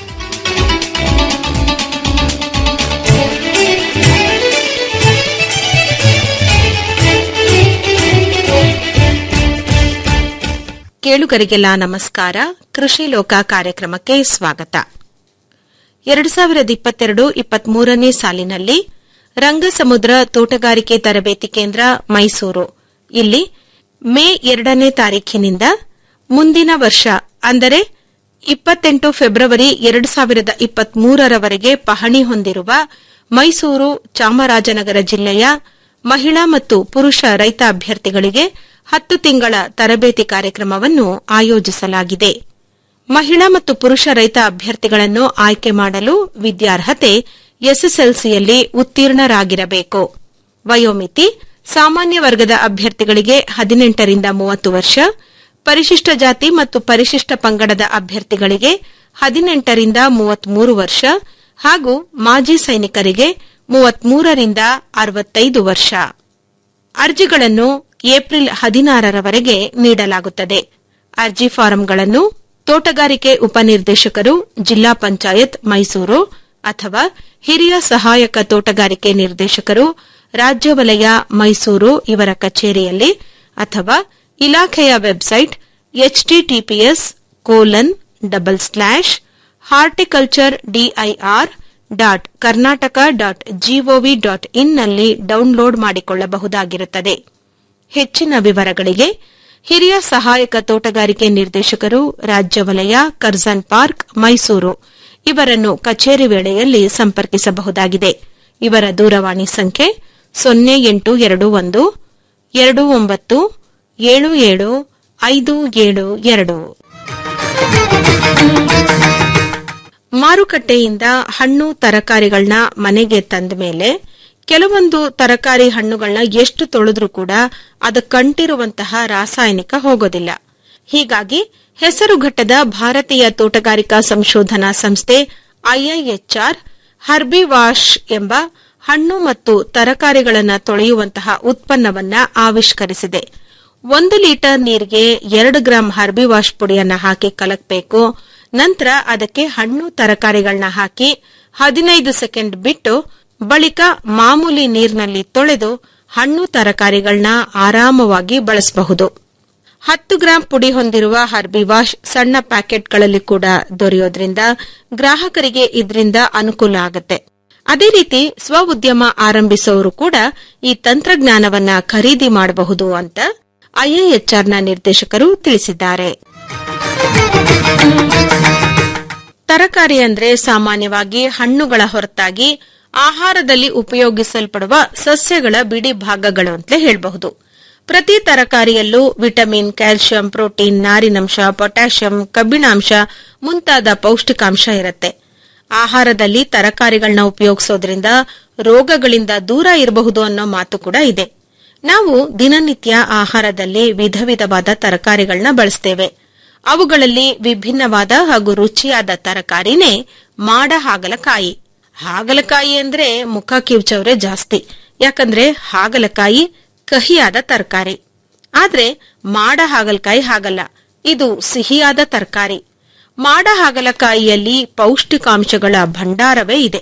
ಕೇಳುಗರಿಗೆಲ್ಲ ನಮಸ್ಕಾರ ಕೃಷಿ ಲೋಕ ಕಾರ್ಯಕ್ರಮಕ್ಕೆ ಸ್ವಾಗತ ಎರಡು ಸಾವಿರದ ಇಪ್ಪತ್ತೆರಡು ಇಪ್ಪತ್ಮೂರನೇ ಸಾಲಿನಲ್ಲಿ ರಂಗಸಮುದ್ರ ತೋಟಗಾರಿಕೆ ತರಬೇತಿ ಕೇಂದ್ರ ಮೈಸೂರು ಇಲ್ಲಿ ಮೇ ಎರಡನೇ ತಾರೀಖಿನಿಂದ ಮುಂದಿನ ವರ್ಷ ಅಂದರೆ ಇಪ್ಪತ್ತೆಂಟು ಫೆಬ್ರವರಿ ಎರಡು ಸಾವಿರದ ಇಪ್ಪತ್ಮೂರರವರೆಗೆ ಪಹಣಿ ಹೊಂದಿರುವ ಮೈಸೂರು ಚಾಮರಾಜನಗರ ಜಿಲ್ಲೆಯ ಮಹಿಳಾ ಮತ್ತು ಪುರುಷ ರೈತ ಅಭ್ಯರ್ಥಿಗಳಿಗೆ ಹತ್ತು ತಿಂಗಳ ತರಬೇತಿ ಕಾರ್ಯಕ್ರಮವನ್ನು ಆಯೋಜಿಸಲಾಗಿದೆ ಮಹಿಳಾ ಮತ್ತು ಪುರುಷ ರೈತ ಅಭ್ಯರ್ಥಿಗಳನ್ನು ಆಯ್ಕೆ ಮಾಡಲು ವಿದ್ಯಾರ್ಹತೆ ಎಸ್ಎಸ್ಎಲ್ಸಿಯಲ್ಲಿ ಉತ್ತೀರ್ಣರಾಗಿರಬೇಕು ವಯೋಮಿತಿ ಸಾಮಾನ್ಯ ವರ್ಗದ ಅಭ್ಯರ್ಥಿಗಳಿಗೆ ಹದಿನೆಂಟರಿಂದ ಮೂವತ್ತು ವರ್ಷ ಪರಿಶಿಷ್ಟ ಜಾತಿ ಮತ್ತು ಪರಿಶಿಷ್ಟ ಪಂಗಡದ ಅಭ್ಯರ್ಥಿಗಳಿಗೆ ಹದಿನೆಂಟರಿಂದ ಮೂವತ್ಮೂರು ವರ್ಷ ಹಾಗೂ ಮಾಜಿ ಸೈನಿಕರಿಗೆ ಮೂವತ್ಮೂರರಿಂದ ಅರವತ್ತೈದು ವರ್ಷ ಅರ್ಜಿಗಳನ್ನು ಏಪ್ರಿಲ್ ಹದಿನಾರರವರೆಗೆ ನೀಡಲಾಗುತ್ತದೆ ಅರ್ಜಿ ಫಾರಂಗಳನ್ನು ತೋಟಗಾರಿಕೆ ಉಪನಿರ್ದೇಶಕರು ಜಿಲ್ಲಾ ಪಂಚಾಯತ್ ಮೈಸೂರು ಅಥವಾ ಹಿರಿಯ ಸಹಾಯಕ ತೋಟಗಾರಿಕೆ ನಿರ್ದೇಶಕರು ರಾಜ್ಯ ವಲಯ ಮೈಸೂರು ಇವರ ಕಚೇರಿಯಲ್ಲಿ ಅಥವಾ ಇಲಾಖೆಯ website HTTPS colon double slash horticulture DIR dot Karnataka dot GOV dot ಇನ್ನಲ್ಲಿ ಡೌನ್ಲೋಡ್ ಮಾಡಿಕೊಳ್ಳಬಹುದಾಗಿರುತ್ತದೆ ಹೆಚ್ಚಿನ ವಿವರಗಳಿಗೆ ಹಿರಿಯ ಸಹಾಯಕ ತೋಟಗಾರಿಕೆ ನಿರ್ದೇಶಕರು ರಾಜ್ಯ ವಲಯ ಕರ್ಜನ್ ಪಾರ್ಕ್ ಮೈಸೂರು ಇವರನ್ನು ಕಚೇರಿ ವೇಳೆಯಲ್ಲಿ ಸಂಪರ್ಕಿಸಬಹುದಾಗಿದೆ ಇವರ ದೂರವಾಣಿ ಸಂಖ್ಯೆ ಸೊನ್ನೆ ಎಂಟು ಎರಡು ಒಂದು ಎರಡು ಒಂಬತ್ತು ಏಳು ಏಳು ಐದು ಏಳು ಎರಡು ಮಾರುಕಟ್ಟೆಯಿಂದ ಹಣ್ಣು ತರಕಾರಿಗಳನ್ನ ಮನೆಗೆ ತಂದ ಮೇಲೆ ಕೆಲವೊಂದು ತರಕಾರಿ ಹಣ್ಣುಗಳನ್ನ ಎಷ್ಟು ತೊಳೆದ್ರೂ ಕೂಡ ಅದಕ್ಕಂಟಿರುವಂತಹ ರಾಸಾಯನಿಕ ಹೋಗೋದಿಲ್ಲ ಹೀಗಾಗಿ ಹೆಸರುಘಟ್ಟದ ಭಾರತೀಯ ತೋಟಗಾರಿಕಾ ಸಂಶೋಧನಾ ಸಂಸ್ಥೆ ಐಐಎಚ್ಆರ್ ಹರ್ಬಿ ವಾಶ್ ಎಂಬ ಹಣ್ಣು ಮತ್ತು ತರಕಾರಿಗಳನ್ನು ತೊಳೆಯುವಂತಹ ಉತ್ಪನ್ನವನ್ನ ಆವಿಷ್ಕರಿಸಿದೆ ಒಂದು ಲೀಟರ್ ನೀರಿಗೆ ಎರಡು ಗ್ರಾಂ ಹರ್ಬಿ ವಾಶ್ ಪುಡಿಯನ್ನ ಹಾಕಿ ಕಲಕಬೇಕು ನಂತರ ಅದಕ್ಕೆ ಹಣ್ಣು ತರಕಾರಿಗಳನ್ನ ಹಾಕಿ ಹದಿನೈದು ಸೆಕೆಂಡ್ ಬಿಟ್ಟು ಬಳಿಕ ಮಾಮೂಲಿ ನೀರಿನಲ್ಲಿ ತೊಳೆದು ಹಣ್ಣು ತರಕಾರಿಗಳನ್ನ ಆರಾಮವಾಗಿ ಬಳಸಬಹುದು ಹತ್ತು ಗ್ರಾಂ ಪುಡಿ ಹೊಂದಿರುವ ಹರ್ಬಿ ವಾಶ್ ಸಣ್ಣ ಪ್ಯಾಕೆಟ್ಗಳಲ್ಲಿ ಕೂಡ ದೊರೆಯೋದ್ರಿಂದ ಗ್ರಾಹಕರಿಗೆ ಇದರಿಂದ ಅನುಕೂಲ ಆಗುತ್ತೆ ಅದೇ ರೀತಿ ಸ್ವ ಉದ್ಯಮ ಆರಂಭಿಸೋರು ಕೂಡ ಈ ತಂತ್ರಜ್ಞಾನವನ್ನ ಖರೀದಿ ಮಾಡಬಹುದು ಅಂತ ಐಐಎಚ್ಆರ್ನ ನಿರ್ದೇಶಕರು ತಿಳಿಸಿದ್ದಾರೆ ತರಕಾರಿ ಅಂದ್ರೆ ಸಾಮಾನ್ಯವಾಗಿ ಹಣ್ಣುಗಳ ಹೊರತಾಗಿ ಆಹಾರದಲ್ಲಿ ಉಪಯೋಗಿಸಲ್ಪಡುವ ಸಸ್ಯಗಳ ಬಿಡಿ ಭಾಗಗಳು ಅಂತಲೇ ಹೇಳಬಹುದು ಪ್ರತಿ ತರಕಾರಿಯಲ್ಲೂ ವಿಟಮಿನ್ ಕ್ಯಾಲ್ಸಿಯಂ ಪ್ರೋಟೀನ್ ನಾರಿನಂಶ ಪೊಟ್ಯಾಷಿಯಂ ಕಬ್ಬಿಣಾಂಶ ಮುಂತಾದ ಪೌಷ್ಟಿಕಾಂಶ ಇರುತ್ತೆ ಆಹಾರದಲ್ಲಿ ತರಕಾರಿಗಳನ್ನ ಉಪಯೋಗಿಸೋದ್ರಿಂದ ರೋಗಗಳಿಂದ ದೂರ ಇರಬಹುದು ಅನ್ನೋ ಮಾತು ಕೂಡ ಇದೆ ನಾವು ದಿನನಿತ್ಯ ಆಹಾರದಲ್ಲಿ ವಿಧ ವಿಧವಾದ ತರಕಾರಿಗಳನ್ನ ಬಳಸ್ತೇವೆ ಅವುಗಳಲ್ಲಿ ವಿಭಿನ್ನವಾದ ಹಾಗೂ ರುಚಿಯಾದ ತರಕಾರಿನೇ ಮಾಡ ಹಾಗಲಕಾಯಿ ಹಾಗಲಕಾಯಿ ಅಂದ್ರೆ ಮುಖ ಕಿವುಚವ್ರೆ ಜಾಸ್ತಿ ಯಾಕಂದ್ರೆ ಹಾಗಲಕಾಯಿ ಕಹಿಯಾದ ತರಕಾರಿ ಆದ್ರೆ ಮಾಡ ಹಾಗಲಕಾಯಿ ಹಾಗಲ್ಲ ಇದು ಸಿಹಿಯಾದ ತರಕಾರಿ ಮಾಡ ಹಾಗಲಕಾಯಿಯಲ್ಲಿ ಪೌಷ್ಟಿಕಾಂಶಗಳ ಭಂಡಾರವೇ ಇದೆ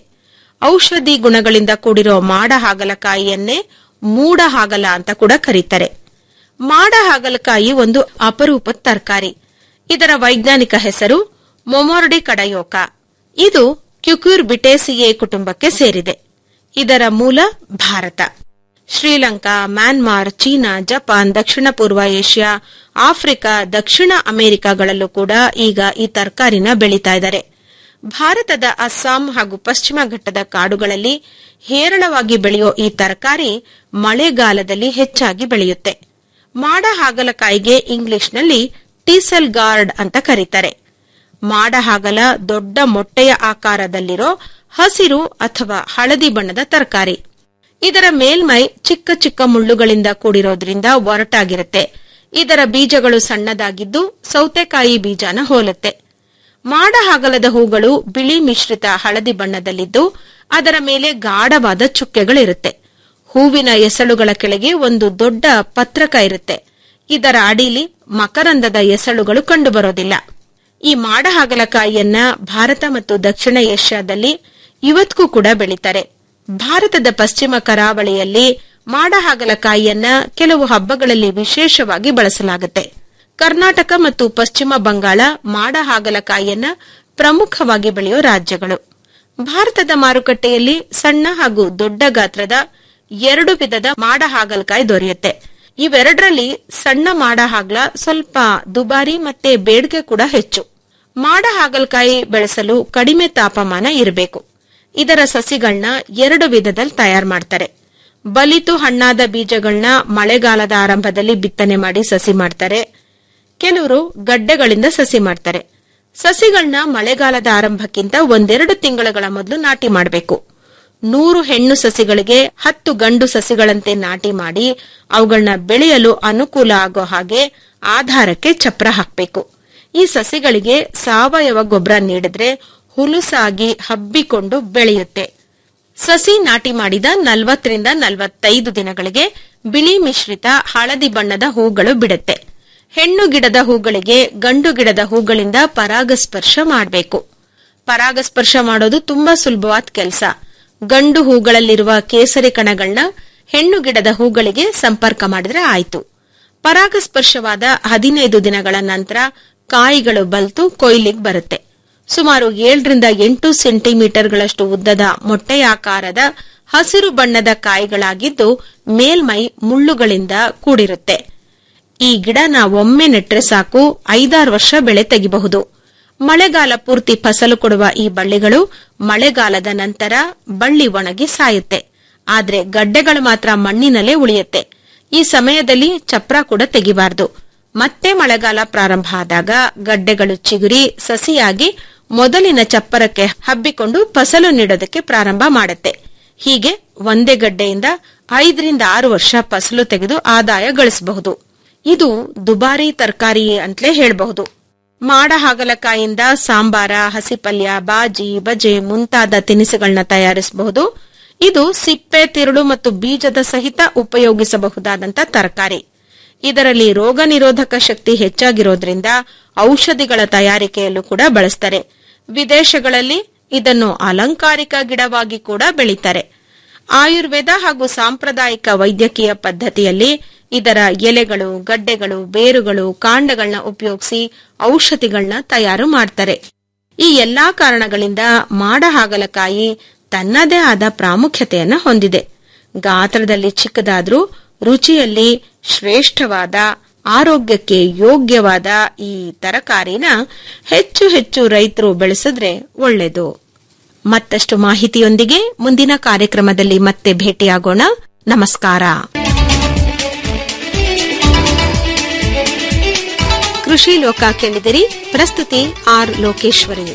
ಔಷಧಿ ಗುಣಗಳಿಂದ ಕೂಡಿರೋ ಮಾಡ ಹಾಗಲಕಾಯಿಯನ್ನೇ ಮೂಡ ಹಾಗಲ ಅಂತ ಕೂಡ ಕರೀತಾರೆ ಮಾಡ ಹಾಗಲಕಾಯಿ ಒಂದು ಅಪರೂಪದ ತರಕಾರಿ ಇದರ ವೈಜ್ಞಾನಿಕ ಹೆಸರು ಮೊಮೊರ್ಡಿ ಕಡಯೋಕ ಇದು ಕ್ಯುಕ್ಯೂರ್ ಬಿಟೇಸಿಯೆ ಕುಟುಂಬಕ್ಕೆ ಸೇರಿದೆ ಇದರ ಮೂಲ Bharat Sri Lanka Myanmar China Japan ದಕ್ಷಿಣ ಪೂರ್ವ ಏಷ್ಯಾ ಆಫ್ರಿಕಾ ದಕ್ಷಿಣ ಅಮೆರಿಕಾಗಳಲ್ಲೂ ಕೂಡ ಈಗ ಈ ತರಕಾರಿನ ಬೆಳೀತಾ ಇದ್ದಾರೆ ಭಾರತದ ಅಸ್ಸಾಂ ಹಾಗೂ ಪಶ್ಚಿಮ ಘಟ್ಟದ ಕಾಡುಗಳಲ್ಲಿ ಹೇರಳವಾಗಿ ಬೆಳೆಯೋ ಈ ತರಕಾರಿ ಮಳೆಗಾಲದಲ್ಲಿ ಹೆಚ್ಚಾಗಿ ಬೆಳೆಯುತ್ತೆ ಮಾಡ ಹಾಗಲಕಾಯಿಗೆ ಇಂಗ್ಲಿಷ್ನಲ್ಲಿ ಟೀಸಲ್ ಗಾರ್ಡ್ ಅಂತ ಕರೀತಾರೆ ಮಾಡ ಹಾಗಲ ದೊಡ್ಡ ಮೊಟ್ಟೆಯ ಆಕಾರದಲ್ಲಿರೋ ಹಸಿರು ಅಥವಾ ಹಳದಿ ಬಣ್ಣದ ತರಕಾರಿ ಇದರ ಮೇಲ್ಮೈ ಚಿಕ್ಕ ಚಿಕ್ಕ ಮುಳ್ಳುಗಳಿಂದ ಕೂಡಿರೋದ್ರಿಂದ ಒರಟಾಗಿರುತ್ತೆ ಇದರ ಬೀಜಗಳು ಸಣ್ಣದಾಗಿದ್ದು ಸೌತೆಕಾಯಿ ಬೀಜನ ಹೋಲುತ್ತೆ ಮಾಡ ಹಾಗಲದ ಹೂಗಳು ಬಿಳಿ ಮಿಶ್ರಿತ ಹಳದಿ ಬಣ್ಣದಲ್ಲಿದ್ದು ಅದರ ಮೇಲೆ ಗಾಢವಾದ ಚುಕ್ಕೆಗಳಿರುತ್ತೆ ಹೂವಿನ ಎಸಳುಗಳ ಕೆಳಗೆ ಒಂದು ದೊಡ್ಡ ಪತ್ರಕ ಇರುತ್ತೆ ಇದರ ಅಡಿಲಿ ಮಕರಂದದ ಎಸಳುಗಳು ಕಂಡುಬರೋದಿಲ್ಲ ಈ ಮಾಡ ಹಾಗಲಕಾಯಿಯನ್ನ ಭಾರತ ಮತ್ತು ದಕ್ಷಿಣ ಏಷ್ಯಾದಲ್ಲಿ ಇವತ್ತಿಗೂ ಕೂಡ ಬೆಳೀತಾರೆ ಭಾರತದ ಪಶ್ಚಿಮ ಕರಾವಳಿಯಲ್ಲಿ ಮಾಡ ಹಾಗಲಕಾಯಿಯನ್ನ ಕೆಲವು ಹಬ್ಬಗಳಲ್ಲಿ ವಿಶೇಷವಾಗಿ ಬಳಸಲಾಗುತ್ತೆ ಕರ್ನಾಟಕ ಮತ್ತು ಪಶ್ಚಿಮ ಬಂಗಾಳ ಮಾಡ ಹಾಗಲಕಾಯಿಯನ್ನ ಪ್ರಮುಖವಾಗಿ ಬೆಳೆಯೋ ರಾಜ್ಯಗಳು ಭಾರತದ ಮಾರುಕಟ್ಟೆಯಲ್ಲಿ ಸಣ್ಣ ಹಾಗೂ ದೊಡ್ಡ ಗಾತ್ರದ ಎರಡು ವಿಧದ ಮಾಡ ಹಾಗಲಕಾಯಿ ದೊರೆಯುತ್ತೆ ಇವೆರಡರಲ್ಲಿ ಸಣ್ಣ ಮಾಡ ಹಾಗಲ ಸ್ವಲ್ಪ ದುಬಾರಿ ಮತ್ತೆ ಬೇಡಿಕೆ ಕೂಡ ಹೆಚ್ಚು ಮಾಡ ಹಾಗಲಕಾಯಿ ಬೆಳೆಸಲು ಕಡಿಮೆ ತಾಪಮಾನ ಇರಬೇಕು ಇದರ ಸಸಿಗಳನ್ನ ಎರಡು ವಿಧದಲ್ಲಿ ತಯಾರು ಮಾಡ್ತಾರೆ ಬಲಿತು ಹಣ್ಣಾದ ಬೀಜಗಳನ್ನ ಮಳೆಗಾಲದ ಆರಂಭದಲ್ಲಿ ಬಿತ್ತನೆ ಮಾಡಿ ಸಸಿ ಮಾಡ್ತಾರೆ ಕೆಲವರು ಗಡ್ಡೆಗಳಿಂದ ಸಸಿ ಮಾಡ್ತಾರೆ ಸಸಿಗಳನ್ನ ಮಳೆಗಾಲದ ಆರಂಭಕ್ಕಿಂತ ಒಂದೆರಡು ತಿಂಗಳುಗಳ ಮೊದಲು ನಾಟಿ ಮಾಡಬೇಕು ನೂರು ಹೆಣ್ಣು ಸಸಿಗಳಿಗೆ ಹತ್ತು ಗಂಡು ಸಸಿಗಳಂತೆ ನಾಟಿ ಮಾಡಿ ಅವುಗಳನ್ನ ಬೆಳೆಯಲು ಅನುಕೂಲ ಆಗೋ ಹಾಗೆ ಆಧಾರಕ್ಕೆ ಚಪ್ರ ಹಾಕಬೇಕು ಈ ಸಸಿಗಳಿಗೆ ಸಾವಯವ ಗೊಬ್ಬರ ನೀಡಿದ್ರೆ ಹುಲುಸಾಗಿ ಹಬ್ಬಿಕೊಂಡು ಬೆಳೆಯುತ್ತೆ ಸಸಿ ನಾಟಿ ಮಾಡಿದ ನಲವತ್ತರಿಂದ ನಲವತ್ತೈದು ದಿನಗಳಿಗೆ ಬಿಳಿ ಮಿಶ್ರಿತ ಹಳದಿ ಬಣ್ಣದ ಹೂಗಳು ಬಿಡುತ್ತೆ ಹೆಣ್ಣು ಗಿಡದ ಹೂಗಳಿಗೆ ಗಂಡು ಗಿಡದ ಹೂಗಳಿಂದ ಪರಾಗಸ್ಪರ್ಶ ಮಾಡಬೇಕು ಪರಾಗಸ್ಪರ್ಶ ಮಾಡೋದು ತುಂಬಾ ಸುಲಭವಾದ ಕೆಲಸ ಗಂಡು ಹೂಗಳಲ್ಲಿರುವ ಕೇಸರಿ ಕಣಗಳನ್ನ ಹೆಣ್ಣು ಗಿಡದ ಹೂಗಳಿಗೆ ಸಂಪರ್ಕ ಮಾಡಿದ್ರೆ ಆಯ್ತು ಪರಾಗಸ್ಪರ್ಶವಾದ ಹದಿನೈದು ದಿನಗಳ ನಂತರ ಕಾಯಿಗಳು ಬಲ್ತು ಕೊಯ್ಲಿಗೆ ಬರುತ್ತೆ ಸುಮಾರು ಏಳರಿಂದ ಎಂಟು ಸೆಂಟಿಮೀಟರ್ಗಳಷ್ಟು ಉದ್ದದ ಮೊಟ್ಟೆಯಾಕಾರದ ಹಸಿರು ಬಣ್ಣದ ಕಾಯಿಗಳಾಗಿದ್ದು ಮೇಲ್ಮೈ ಮುಳ್ಳುಗಳಿಂದ ಕೂಡಿರುತ್ತೆ ಈ ಗಿಡನ ಒಮ್ಮೆ ನೆಟ್ರೆ ಸಾಕು ಐದಾರು ವರ್ಷ ಬೆಳೆ ತೆಗಿಬಹುದು ಮಳೆಗಾಲ ಪೂರ್ತಿ ಫಸಲು ಕೊಡುವ ಈ ಬಳ್ಳಿಗಳು ಮಳೆಗಾಲದ ನಂತರ ಬಳ್ಳಿ ಒಣಗಿ ಸಾಯುತ್ತೆ ಆದ್ರೆ ಗಡ್ಡೆಗಳು ಮಾತ್ರ ಮಣ್ಣಿನಲ್ಲೇ ಉಳಿಯುತ್ತೆ ಈ ಸಮಯದಲ್ಲಿ ಚಪ್ರ ಕೂಡ ತೆಗಿಬಾರ್ದು ಮತ್ತೆ ಮಳೆಗಾಲ ಪ್ರಾರಂಭ ಆದಾಗ ಗಡ್ಡೆಗಳು ಚಿಗುರಿ ಸಸಿಯಾಗಿ ಮೊದಲಿನ ಚಪ್ಪರಕ್ಕೆ ಹಬ್ಬಿಕೊಂಡು ಫಸಲು ನೀಡೋದಕ್ಕೆ ಪ್ರಾರಂಭ ಮಾಡುತ್ತೆ ಹೀಗೆ ಒಂದೇ ಗಡ್ಡೆಯಿಂದ ಐದರಿಂದ ಆರು ವರ್ಷ ಫಸಲು ತೆಗೆದು ಆದಾಯ ಗಳಿಸಬಹುದು ಇದು ದುಬಾರಿ ತರಕಾರಿ ಅಂತಲೇ ಹೇಳಬಹುದು ಮಾಡ ಹಾಗಲಕಾಯಿಂದ ಸಾಂಬಾರ ಹಸಿಪಲ್ಯ ಬಾಜಿ ಬಜೆ ಮುಂತಾದ ತಿನಿಸುಗಳನ್ನ ತಯಾರಿಸಬಹುದು ಇದು ಸಿಪ್ಪೆ ತಿರುಳು ಮತ್ತು ಬೀಜದ ಸಹಿತ ಉಪಯೋಗಿಸಬಹುದಾದಂತ ತರಕಾರಿ ಇದರಲ್ಲಿ ರೋಗ ನಿರೋಧಕ ಶಕ್ತಿ ಹೆಚ್ಚಾಗಿರೋದ್ರಿಂದ ಔಷಧಿಗಳ ತಯಾರಿಕೆಯಲ್ಲೂ ಕೂಡ ಬಳಸ್ತಾರೆ ವಿದೇಶಗಳಲ್ಲಿ ಇದನ್ನು ಅಲಂಕಾರಿಕ ಗಿಡವಾಗಿ ಕೂಡ ಬೆಳೀತಾರೆ ಆಯುರ್ವೇದ ಹಾಗೂ ಸಾಂಪ್ರದಾಯಿಕ ವೈದ್ಯಕೀಯ ಪದ್ಧತಿಯಲ್ಲಿ ಇದರ ಎಲೆಗಳು ಗಡ್ಡೆಗಳು ಬೇರುಗಳು ಕಾಂಡಗಳನ್ನ ಉಪಯೋಗಿಸಿ ಔಷಧಿಗಳನ್ನ ತಯಾರು ಮಾಡ್ತಾರೆ ಈ ಎಲ್ಲಾ ಕಾರಣಗಳಿಂದ ಮಾಡ ಹಾಗಲಕಾಯಿ ತನ್ನದೇ ಆದ ಪ್ರಾಮುಖ್ಯತೆಯನ್ನ ಹೊಂದಿದೆ ಗಾತ್ರದಲ್ಲಿ ಚಿಕ್ಕದಾದ್ರೂ ರುಚಿಯಲ್ಲಿ ಶ್ರೇಷ್ಠವಾದ ಆರೋಗ್ಯಕ್ಕೆ ಯೋಗ್ಯವಾದ ಈ ತರಕಾರಿನ ಹೆಚ್ಚು ಹೆಚ್ಚು ರೈತರು ಬೆಳೆಸಿದ್ರೆ ಒಳ್ಳೆಯದು ಮತ್ತಷ್ಟು ಮಾಹಿತಿಯೊಂದಿಗೆ ಮುಂದಿನ ಕಾರ್ಯಕ್ರಮದಲ್ಲಿ ಮತ್ತೆ ಭೇಟಿಯಾಗೋಣ ನಮಸ್ಕಾರ ಕೃಷಿ ಲೋಕ ಕೇಳಿದಿರಿ ಪ್ರಸ್ತುತಿ ಆರ್ ಲೋಕೇಶ್ವರಿ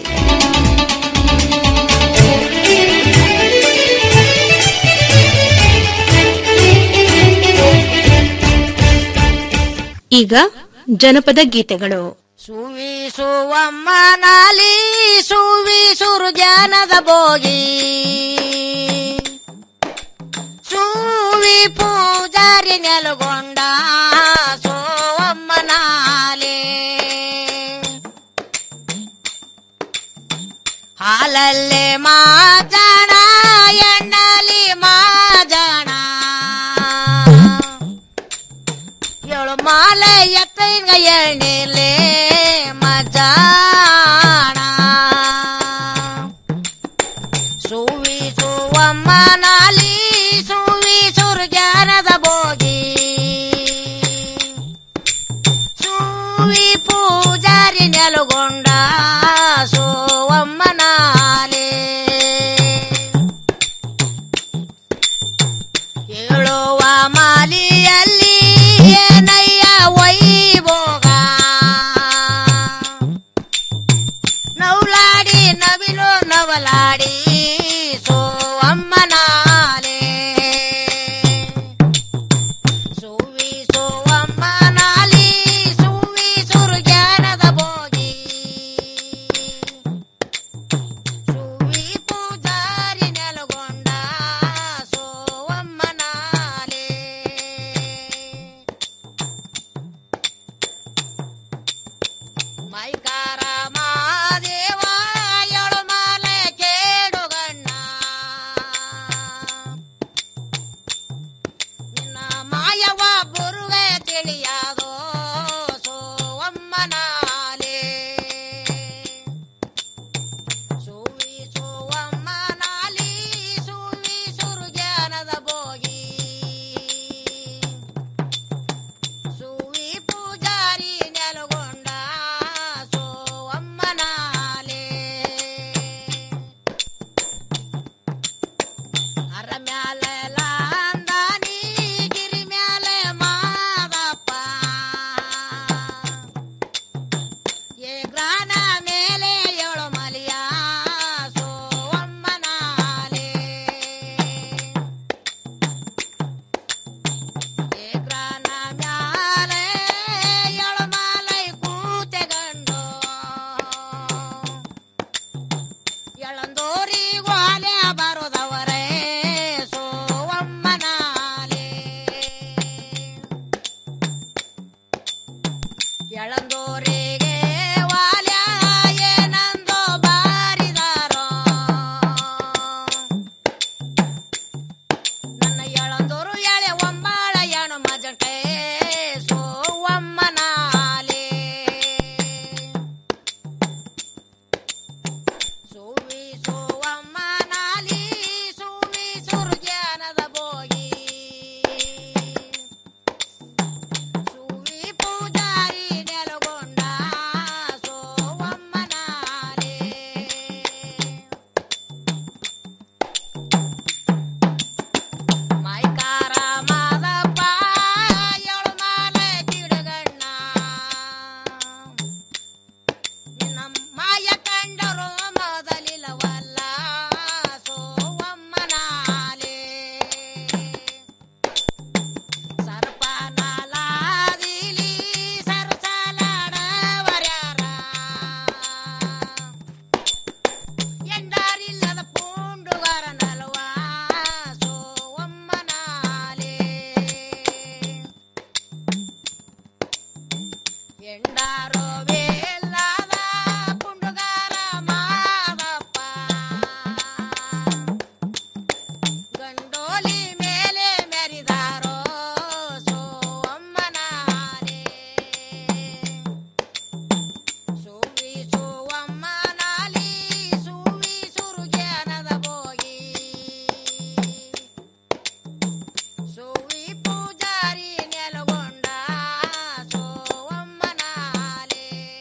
ಈಗ ಜನಪದ ಗೀತೆಗಳು ಸುವಿಸುವಮ್ಮ ನಾಲಿ ಸುವಿಸುರು ಜ್ಞಾನದ ಭೋಗಿ ಸುವಿ ಪೂಜಾರಿ ನೆಲಗೊಂಡ ಸೋ ಎಣ್ಣೆಯಲ್ಲಿ ಮಾಜಾಣ ಎಣ್ಣಲಿ ಮಾಜಾಣ ಏಳು ಮಾಲೆ ಎತ್ತೈನ ಎಣ್ಣೆಲೆ ಮಜಾಣ ಸುವಿ ಸುವಮ್ಮ ನಾಲಿ ಸುವಿ ಸುರ್ಜಾನದ ಭೋಗಿ ಸುವಿ ಪೂಜಾರಿ ನೆಲಗೊಂಡ ಸೋವಮ್ಮ ನಾಲೆ ಏಳುವ ಮಾಲಿಯಲ್ಲಿ ಏನಯ್ಯ ವೈಭೋಗ ನೌಲಾಡಿ ನವಿಲು ನವಲಾಡಿ ಸೋವಮ್ಮನಾಲೆ ಸುವಿ ಸೋವಮ್ಮನಾಲಿ ಸುವಿ ಸುರ್ಜ್ಞಾನದ ಭೋಗಿ ಸುವಿ ಪೂಜಾರಿ ನೆಲಗೊಂಡ ಸೋವಮ್ಮನಾಲೆ ಮೈಕಾರ ಮಾದೇವ ಎಳು ಮಾಲೆ ಕೇಡುಗಣ್ಣ ನಿನ್ನ ಮಾಯವ ಬುರುವೆ ತಿಳಿಯಾದೋ ಸೋವಮ್ಮನಾಲೆ ಸುವಿ ಸೋವಮ್ಮನಾಲಿ ಸುವಿ ಸುರುಜ್ಞಾನದ ಭೋಗಿ ಸುವಿ ಪೂಜಾರಿ ನೆಲಗೊಂಡ ಸೋವಮ್ಮನಾಲೆ ಅರ ಮ್ಯಾಲೆ ಲಾಂದಾನಿ ಗಿರಿ ಮ್ಯಾಲೆ ಮಾದಪ್ಪ ಏ ಗ್ರಾನ ಮೇಲೆ ಏಳು ಮಲಿಯ ಸೋವಮ್ಮನಾಲೆ ಏ ಗ್ರಾನ ಮ್ಯಾಲೆ ಏಳು ಮಾಲೈ ಕೂತೆಗಂಡು ಎಳಂದೋರಿ ಗ್ವಾಲೆ ಬರೋದವರೇ ಸೋವಮ್ಮನಾಲೆ ಎಳಂದೋರಿಗೆ ವಾಲ್ಯ ಏನಂದೋ ಬಾರಿದಾರೋ ನನ್ನ ಎಳಂದೋರು ಎಳೆ ಒಂಬಾಳ ಎಣು ಮಜಟೆ ಸೋವಮ್ಮನಾಲೆ ಸುವಿ ಸೋವಮ್ಮನಾಲಿ ಸುವಿ ಸುರ್ಜ್ಞಾನದ ಭೋಗಿ ಸುವಿ ಪೂಜಾರಿ ನೆಲಗೊಂಡ ಸೋವಮ್ಮನಾಲೆ ಮೈಕಾರ ಮಾದಪ್ಪ ಏಳು ಮಾಲೆ ಗಿಡಗಣ್ಣ ನಿನ್ನ ಮಾಯ ಕಂಡರು ಮೊದಲಿಲ್ಲವಲ್ಲ ಸೋವಮ್ಮನಾಲೆ ಸರ್ಪನಾಲಾದಿಲಿ ಸರಸಾಲಾಡವರ್ಯಾರ ಎಂಡಾರಿಲ್ಲದ ಪೂಂಡುಗಾರ ನಲ್ವ ಸೋವಮ್ಮನಾಲೆ ಎಂಡಾರೋ ಬೇಲಾದ ಪುಂಡುಗಾರ ಮಾದಪ್ಪ ಗಂಡೋಲಿ ಮೇಲೆ ಮೆರಿದಾರೋ ಸೋವಮ್ಮನಾಲೆ ಸುವಿ ಸೋವಮ್ಮನಾಲಿ ಸುವಿ ಸುರುಜ್ಞಾನದ ಭೋಗಿ ಸುವಿ ಪೂಜಾರಿ ನೆಲಗೊಂಡ ಸೋವಮ್ಮನಾಲೆ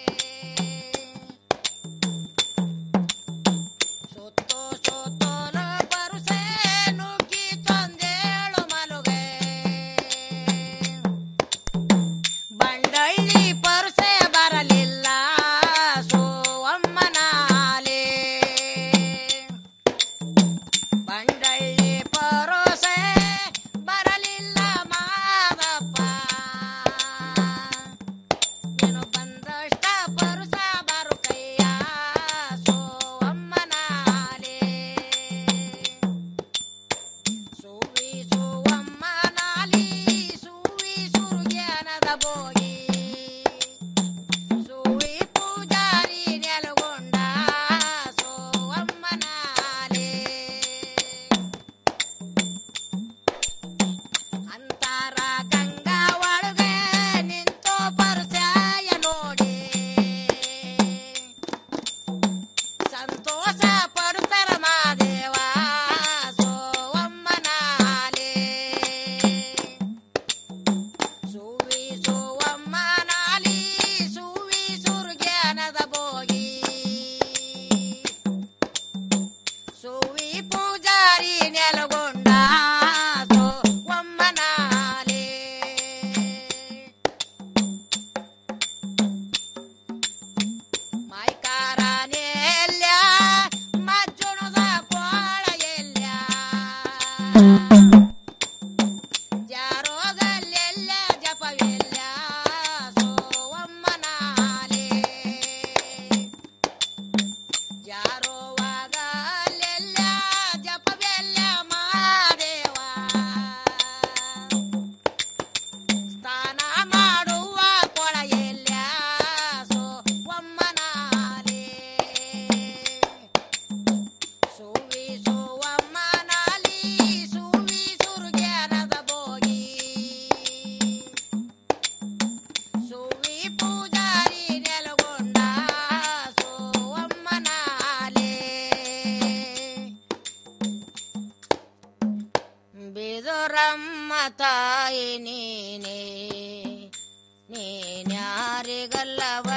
ಕಲ್ಲವ